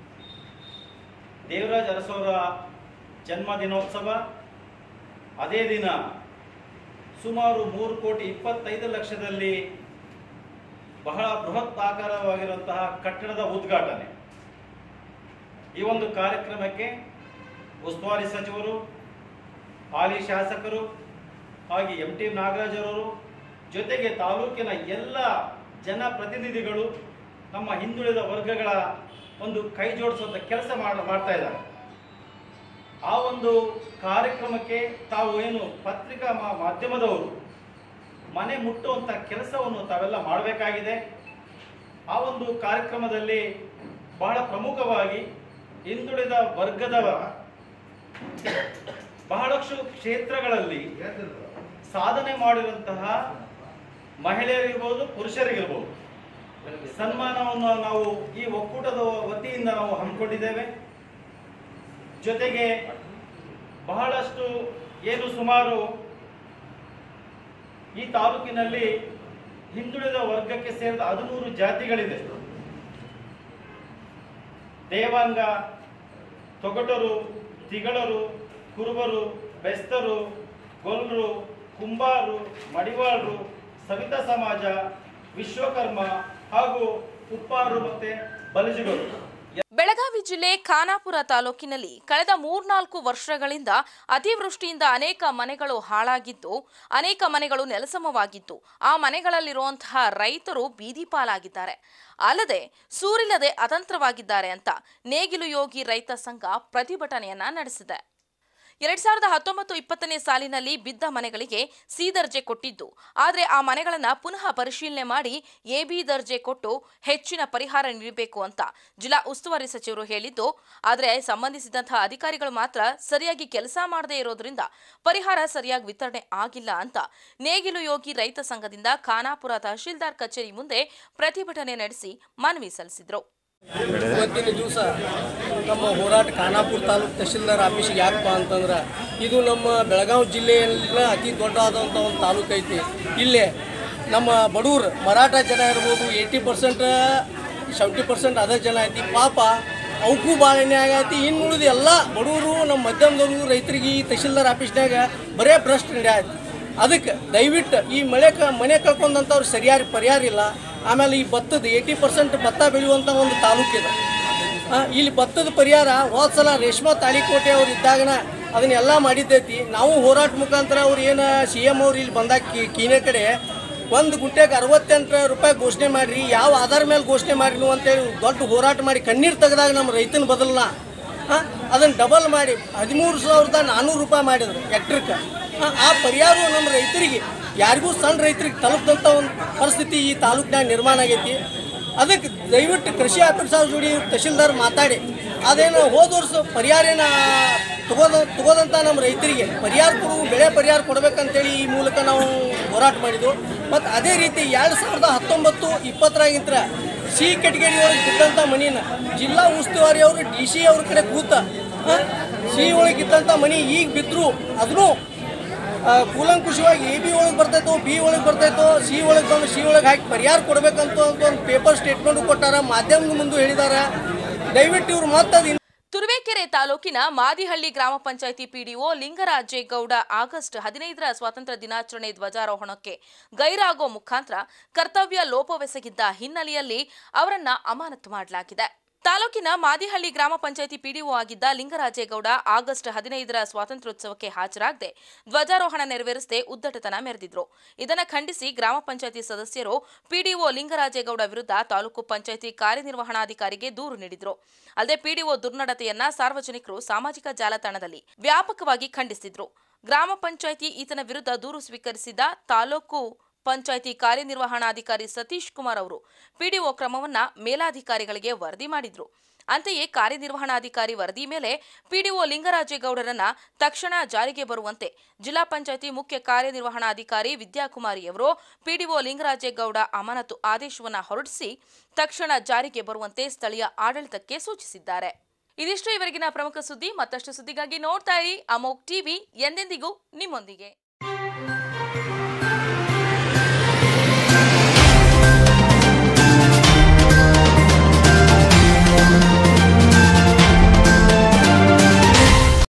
ದೇವರಾಜ್ ಅರಸವರ ಜನ್ಮ ದಿನೋತ್ಸವ ಅದೇ ದಿನ ಸುಮಾರು ಮೂರು ಕೋಟಿ ಇಪ್ಪತ್ತೈದು ಲಕ್ಷದಲ್ಲಿ ಬಹಳ ಬೃಹತ್ ಆಕಾರವಾಗಿರುವಂತಹ ಕಟ್ಟಡದ ಉದ್ಘಾಟನೆ ಈ ಒಂದು ಕಾರ್ಯಕ್ರಮಕ್ಕೆ ಉಸ್ತುವಾರಿ ಸಚಿವರು ಹಾಲಿ ಶಾಸಕರು ಹಾಗೆ ಎಂ ಟಿ ನಾಗರಾಜರವರು ಜೊತೆಗೆ ತಾಲೂಕಿನ ಎಲ್ಲ ಜನಪ್ರತಿನಿಧಿಗಳು ನಮ್ಮ ಹಿಂದುಳಿದ ವರ್ಗಗಳ ಒಂದು ಕೈ ಜೋಡಿಸುವಂಥ ಕೆಲಸ ಮಾಡ ಮಾಡ್ತಾ ಇದ್ದಾರೆ ಆ ಒಂದು ಕಾರ್ಯಕ್ರಮಕ್ಕೆ ತಾವು ಏನು ಪತ್ರಿಕಾ ಮಾ- ಮಾಧ್ಯಮದವರು ಮನೆ ಮುಟ್ಟುವಂಥ ಕೆಲಸವನ್ನು ತಾವೆಲ್ಲ ಮಾಡಬೇಕಾಗಿದೆ ಆ ಒಂದು ಕಾರ್ಯಕ್ರಮದಲ್ಲಿ ಬಹಳ ಪ್ರಮುಖವಾಗಿ ಹಿಂದುಳಿದ ವರ್ಗದವ ಬಹಳಷ್ಟು ಕ್ಷೇತ್ರಗಳಲ್ಲಿ ಸಾಧನೆ ಮಾಡಿರುವಂತಹ ಮಹಿಳೆಯರಿರ್ಬೋದು ಪುರುಷರಿಗಿರ್ಬೋದು ಸನ್ಮಾನವನ್ನು ನಾವು ಈ ಒಕ್ಕೂಟದ ವತಿಯಿಂದ ನಾವು ಹಮ್ಮಿಕೊಂಡಿದ್ದೇವೆ ಜೊತೆಗೆ ಬಹಳಷ್ಟು ಏನು ಸುಮಾರು ಈ ತಾಲೂಕಿನಲ್ಲಿ ಹಿಂದುಳಿದ ವರ್ಗಕ್ಕೆ ಸೇರಿದ ಹದಿಮೂರು ಜಾತಿಗಳಿದೆ ದೇವಾಂಗ ತೊಗಟರು ತಿಗಳರು ಕುರುಬರು ಬೆಸ್ತರು ಗೊಲ್ರು ಕುಂಬಾರು ಮಡಿವಾಳರು ಸವಿತಾ ಸಮಾಜ ವಿಶ್ವಕರ್ಮ ಹಾಗೂ ಉಪ್ಪಾರು ಮತ್ತೆ ಬಲಿಜಿಗರು ಬೆಳಗಾವಿ ಜಿಲ್ಲೆ ಖಾನಾಪುರ ತಾಲೂಕಿನಲ್ಲಿ ಕಳೆದ ಮೂರ್ನಾಲ್ಕು ವರ್ಷಗಳಿಂದ ಅತಿವೃಷ್ಟಿಯಿಂದ ಅನೇಕ ಮನೆಗಳು ಹಾಳಾಗಿದ್ದು ಅನೇಕ ಮನೆಗಳು ನೆಲಸಮವಾಗಿದ್ದು ಆ ಮನೆಗಳಲ್ಲಿರುವಂತಹ ರೈತರು ಬೀದಿ ಪಾಲಾಗಿದ್ದಾರೆ ಅಲ್ಲದೆ ಸೂರಿಲ್ಲದೆ ಅತಂತ್ರವಾಗಿದ್ದಾರೆ ಅಂತ ನೇಗಿಲು ಯೋಗಿ ರೈತ ಸಂಘ ಪ್ರತಿಭಟನೆಯನ್ನ ನಡೆಸಿದೆ ಎರಡ್ ಸಾವಿರದ ಹತ್ತೊಂಬತ್ತು ಇಪ್ಪತ್ತನೇ ಸಾಲಿನಲ್ಲಿ ಬಿದ್ದ ಮನೆಗಳಿಗೆ ಸಿ ದರ್ಜೆ ಕೊಟ್ಟಿದ್ದು ಆದರೆ ಆ ಮನೆಗಳನ್ನ ಪುನಃ ಪರಿಶೀಲನೆ ಮಾಡಿ ಎ ಬಿ ದರ್ಜೆ ಕೊಟ್ಟು ಹೆಚ್ಚಿನ ಪರಿಹಾರ ನೀಡಬೇಕು ಅಂತ ಜಿಲ್ಲಾ ಉಸ್ತುವಾರಿ ಸಚಿವರು ಹೇಳಿದ್ದು ಆದರೆ ಸಂಬಂಧಿಸಿದಂತಹ ಅಧಿಕಾರಿಗಳು ಮಾತ್ರ ಸರಿಯಾಗಿ ಕೆಲಸ ಮಾಡದೇ ಇರೋದ್ರಿಂದ ಪರಿಹಾರ ಸರಿಯಾಗಿ ವಿತರಣೆ ಆಗಿಲ್ಲ ಅಂತ ನೇಗಿಲು ಯೋಗಿ ರೈತ ಸಂಘದಿಂದ ಖಾನಾಪುರ ತಹಶೀಲ್ದಾರ್ ಕಚೇರಿ ಮುಂದೆ ಪ್ರತಿಭಟನೆ ನಡೆಸಿ ಮನವಿ ಸಲ್ಲಿಸಿದರು ಇವತ್ತಿನ ದಿವಸ ನಮ್ಮ ಹೋರಾಟ ಖಾನಾಪುರ ತಾಲೂಕು ತಹಶೀಲ್ದಾರ್ ಆಫೀಸಿಗೆ ಯಾಕಪ್ಪ ಅಂತಂದ್ರೆ ಇದು ನಮ್ಮ ಬೆಳಗಾವಿ ಜಿಲ್ಲೆಯಲ್ಲ ಅತಿ ದೊಡ್ಡದಾದಂಥ ಒಂದು ತಾಲೂಕು ಐತಿ ಇಲ್ಲೇ ನಮ್ಮ ಬಡವರು ಮರಾಠ ಜನ ಇರ್ಬೋದು ಏಯ್ಟಿ ಪರ್ಸೆಂಟ್ ಸೆವೆಂಟಿ ಪರ್ಸೆಂಟ್ ಅದೇ ಜನ ಐತಿ ಪಾಪ ಅವಕ್ಕೂ ಭಾಳ ಎಣ್ಣೆ ಆಗೈತಿ ಇನ್ನು ಉಳಿದು ಎಲ್ಲ ಬಡವರು ನಮ್ಮ ಮಧ್ಯಮದವರು ರೈತರಿಗೆ ಈ ತಹಶೀಲ್ದಾರ್ ಆಫೀಸ್ನಾಗ ಬರೇ ಭ್ರಷ್ಟ ನಡೆಯೈತಿ ಅದಕ್ಕೆ ದಯವಿಟ್ಟು ಈ ಮಳೆ ಕ ಮನೆ ಕಳ್ಕೊಂಡಂಥವ್ರು ಸರಿಯಾದ ಪರಿಹಾರ ಇಲ್ಲ ಆಮೇಲೆ ಈ ಭತ್ತದ ಏಯ್ಟಿ ಪರ್ಸೆಂಟ್ ಭತ್ತ ಬೆಳೆಯುವಂಥ ಒಂದು ತಾಲೂಕಿದೆ ಆ, ಇಲ್ಲಿ ಭತ್ತದ ಪರಿಹಾರ ಹೋದ ಸಲ ರೇಷ್ಮಾ ತಾಳಿಕೋಟೆ ಅವ್ರು ಇದ್ದಾಗನ ಅದನ್ನೆಲ್ಲ ಮಾಡಿದ್ದೈತಿ ನಾವು ಹೋರಾಟ ಮುಖಾಂತರ ಅವ್ರು ಏನು ಸಿ ಎಮ್ ಅವ್ರು ಇಲ್ಲಿ ಬಂದಾಗ ಕಿ- ಕೀನೆ ಕಡೆ ಒಂದು ಗುಂಟೆಗೆ ಅರವತ್ತೆಂಟು ರೂಪಾಯಿ ಘೋಷಣೆ ಮಾಡಿರಿ ಯಾವ ಆಧಾರ ಮೇಲೆ ಘೋಷಣೆ ಮಾಡಿರಿ ಅಂತೇಳಿ ದೊಡ್ಡ ಹೋರಾಟ ಮಾಡಿ ಕಣ್ಣೀರು ತೆಗೆದಾಗ ನಮ್ಮ ರೈತನ ಬದಲನ ಅದನ್ನು ಡಬಲ್ ಮಾಡಿ ಹದಿಮೂರು ಸಾವಿರದ ನಾನ್ನೂರು ರೂಪಾಯಿ ಮಾಡಿದ್ರು ಎಕ್ಟ್ರಕ್ಕೆ ಆ ಪರಿಹಾರ ನಮ್ಮ ರೈತರಿಗೆ ಯಾರಿಗೂ ಸಣ್ಣ ರೈತರಿಗೆ ತಲುಪದಂಥ ಒಂದು ಪರಿಸ್ಥಿತಿ ಈ ತಾಲೂಕಿನಾಗ ನಿರ್ಮಾಣ ಆಗೈತಿ ಅದಕ್ಕೆ ದಯವಿಟ್ಟು ಕೃಷಿ ಆಫೀಸರ್ ಜೋಡಿ ತಹಶೀಲ್ದಾರ್ ಮಾತಾಡಿ ಅದೇನು ಹೋದ ವರ್ಷ ಪರಿಹಾರೇನ ತಗೋದ ತಗೋದಂಥ ನಮ್ಮ ರೈತರಿಗೆ ಪರಿಹಾರ ಕೊಡು ಬೆಳೆ ಪರಿಹಾರ ಕೊಡಬೇಕಂತೇಳಿ ಈ ಮೂಲಕ ನಾವು ಹೋರಾಟ ಮಾಡಿದ್ವು ಮತ್ತು ಅದೇ ರೀತಿ ಎರಡು ಸಾವಿರದ ಹತ್ತೊಂಬತ್ತು ಇಪ್ಪತ್ತರಾಗಿಂತ ಸಿ ಕೆಟಗರಿ ಒಳಗೆ ಬಿದ್ದಂಥ ಮನಿನ ಜಿಲ್ಲಾ ಉಸ್ತುವಾರಿ ಅವರು ಡಿ ಸಿ ಅವ್ರ ಕಡೆ ಕೂತ ಸಿ ಒಳಗೆ ಇದ್ದಂಥ ಮನಿ ಈಗ ಬಿದ್ದರು ಅದನ್ನು ಆ, ಕೂಲಂಕುಷವಾಗಿ ಎ ಬಿ ಒಳಗೆ ಬರ್ತೈತೋ ಬಿ ಒಳಗೆ ಬರ್ತೈತೋ ಸಿ ಒಳಗೆ ಬಂದು ಸಿ ಒಳಗೆ ಹಾಕಿ ಪರಿಹಾರ ಕೊಡಬೇಕಂತ ಅಂತ ಒಂದು ಪೇಪರ್ ಸ್ಟೇಟ್ಮೆಂಟ್ ಕೊಟ್ಟಾರ ಮಾಧ್ಯಮದ ಮುಂದೆ ಹೇಳಿದಾರ ದಯವಿಟ್ಟು ಇವ್ರು ಮತ್ತೆ ತುರುವೇಕೆರೆ ತಾಲೂಕಿನ ಮಾದಿಹಳ್ಳಿ ಗ್ರಾಮ ಪಂಚಾಯಿತಿ ಪಿಡಿಒ ಲಿಂಗರಾಜೇಗೌಡ ಆಗಸ್ಟ್ ಹದಿನೈದರ ಸ್ವಾತಂತ್ರ್ಯ ದಿನಾಚರಣೆ ಧ್ವಜಾರೋಹಣಕ್ಕೆ ಗೈರಾಗೋ ಮುಖಾಂತರ ಕರ್ತವ್ಯ ಲೋಪವೆಸಗಿದ್ದ ಹಿನ್ನೆಲೆಯಲ್ಲಿ ಅವರನ್ನ ಅಮಾನತು ಮಾಡಲಾಗಿದೆ ತಾಲೂಕಿನ ಮಾದಿಹಳ್ಳಿ ಗ್ರಾಮ ಪಂಚಾಯಿತಿ ಪಿಡಿಒ ಆಗಿದ್ದ ಲಿಂಗರಾಜೇಗೌಡ ಆಗಸ್ಟ್ ಹದಿನೈದರ ಸ್ವಾತಂತ್ರ್ಯೋತ್ಸವಕ್ಕೆ ಹಾಜರಾಗದೆ ಧ್ವಜಾರೋಹಣ ನೆರವೇರಿಸದೆ ಉದ್ದಟತನ ಮೆರೆದಿದ್ರು ಇದನ್ನ ಖಂಡಿಸಿ ಗ್ರಾಮ ಪಂಚಾಯಿತಿ ಸದಸ್ಯರು ಪಿಡಿಒ ಲಿಂಗರಾಜೇಗೌಡ ವಿರುದ್ಧ ತಾಲೂಕು ಪಂಚಾಯಿತಿ ಕಾರ್ಯನಿರ್ವಹಣಾಧಿಕಾರಿಗೆ ದೂರು ನೀಡಿದ್ರು ಅಲ್ಲದೆ ಪಿಡಿಒ ದುರ್ನಡತೆಯನ್ನ ಸಾರ್ವಜನಿಕರು ಸಾಮಾಜಿಕ ಜಾಲತಾಣದಲ್ಲಿ ವ್ಯಾಪಕವಾಗಿ ಖಂಡಿಸಿದ್ರು ಗ್ರಾಮ ಪಂಚಾಯಿತಿ ಈತನ ವಿರುದ್ಧ ದೂರು ಸ್ವೀಕರಿಸಿದ ತಾಲೂಕು ಪಂಚಾಯಿತಿ ಕಾರ್ಯನಿರ್ವಹಣಾಧಿಕಾರಿ ಸತೀಶ್ ಕುಮಾರ್ ಅವರು ಪಿಡಿಒ ಕ್ರಮವನ್ನ ಮೇಲಾಧಿಕಾರಿಗಳಿಗೆ ವರದಿ ಮಾಡಿದ್ರು ಅಂತೆಯೇ ಕಾರ್ಯನಿರ್ವಹಣಾಧಿಕಾರಿ ವರದಿ ಮೇಲೆ ಪಿಡಿಒ ಲಿಂಗರಾಜೇಗೌಡರನ್ನ ತಕ್ಷಣ ಜಾರಿಗೆ ಬರುವಂತೆ ಜಿಲ್ಲಾ ಪಂಚಾಯಿತಿ ಮುಖ್ಯ ಕಾರ್ಯನಿರ್ವಹಣಾಧಿಕಾರಿ ವಿದ್ಯಾಕುಮಾರಿಯವರು ಪಿಡಿಒ ಲಿಂಗರಾಜೇಗೌಡ ಅಮಾನತು ಆದೇಶವನ್ನ ಹೊರಡಿಸಿ ತಕ್ಷಣ ಜಾರಿಗೆ ಬರುವಂತೆ ಸ್ಥಳೀಯ ಆಡಳಿತಕ್ಕೆ ಸೂಚಿಸಿದ್ದಾರೆ ಇದಿಷ್ಟು ಇವರೆಗಿನ ಪ್ರಮುಖ ಸುದ್ದಿ ಮತ್ತಷ್ಟು ಸುದ್ದಿಗಾಗಿ ನೋಡ್ತಾ ಇರಿ ಅಮೋಕ್ ಟಿವಿ ಎಂದೆಂದಿಗೂ ನಿಮ್ಮೊಂದಿಗೆ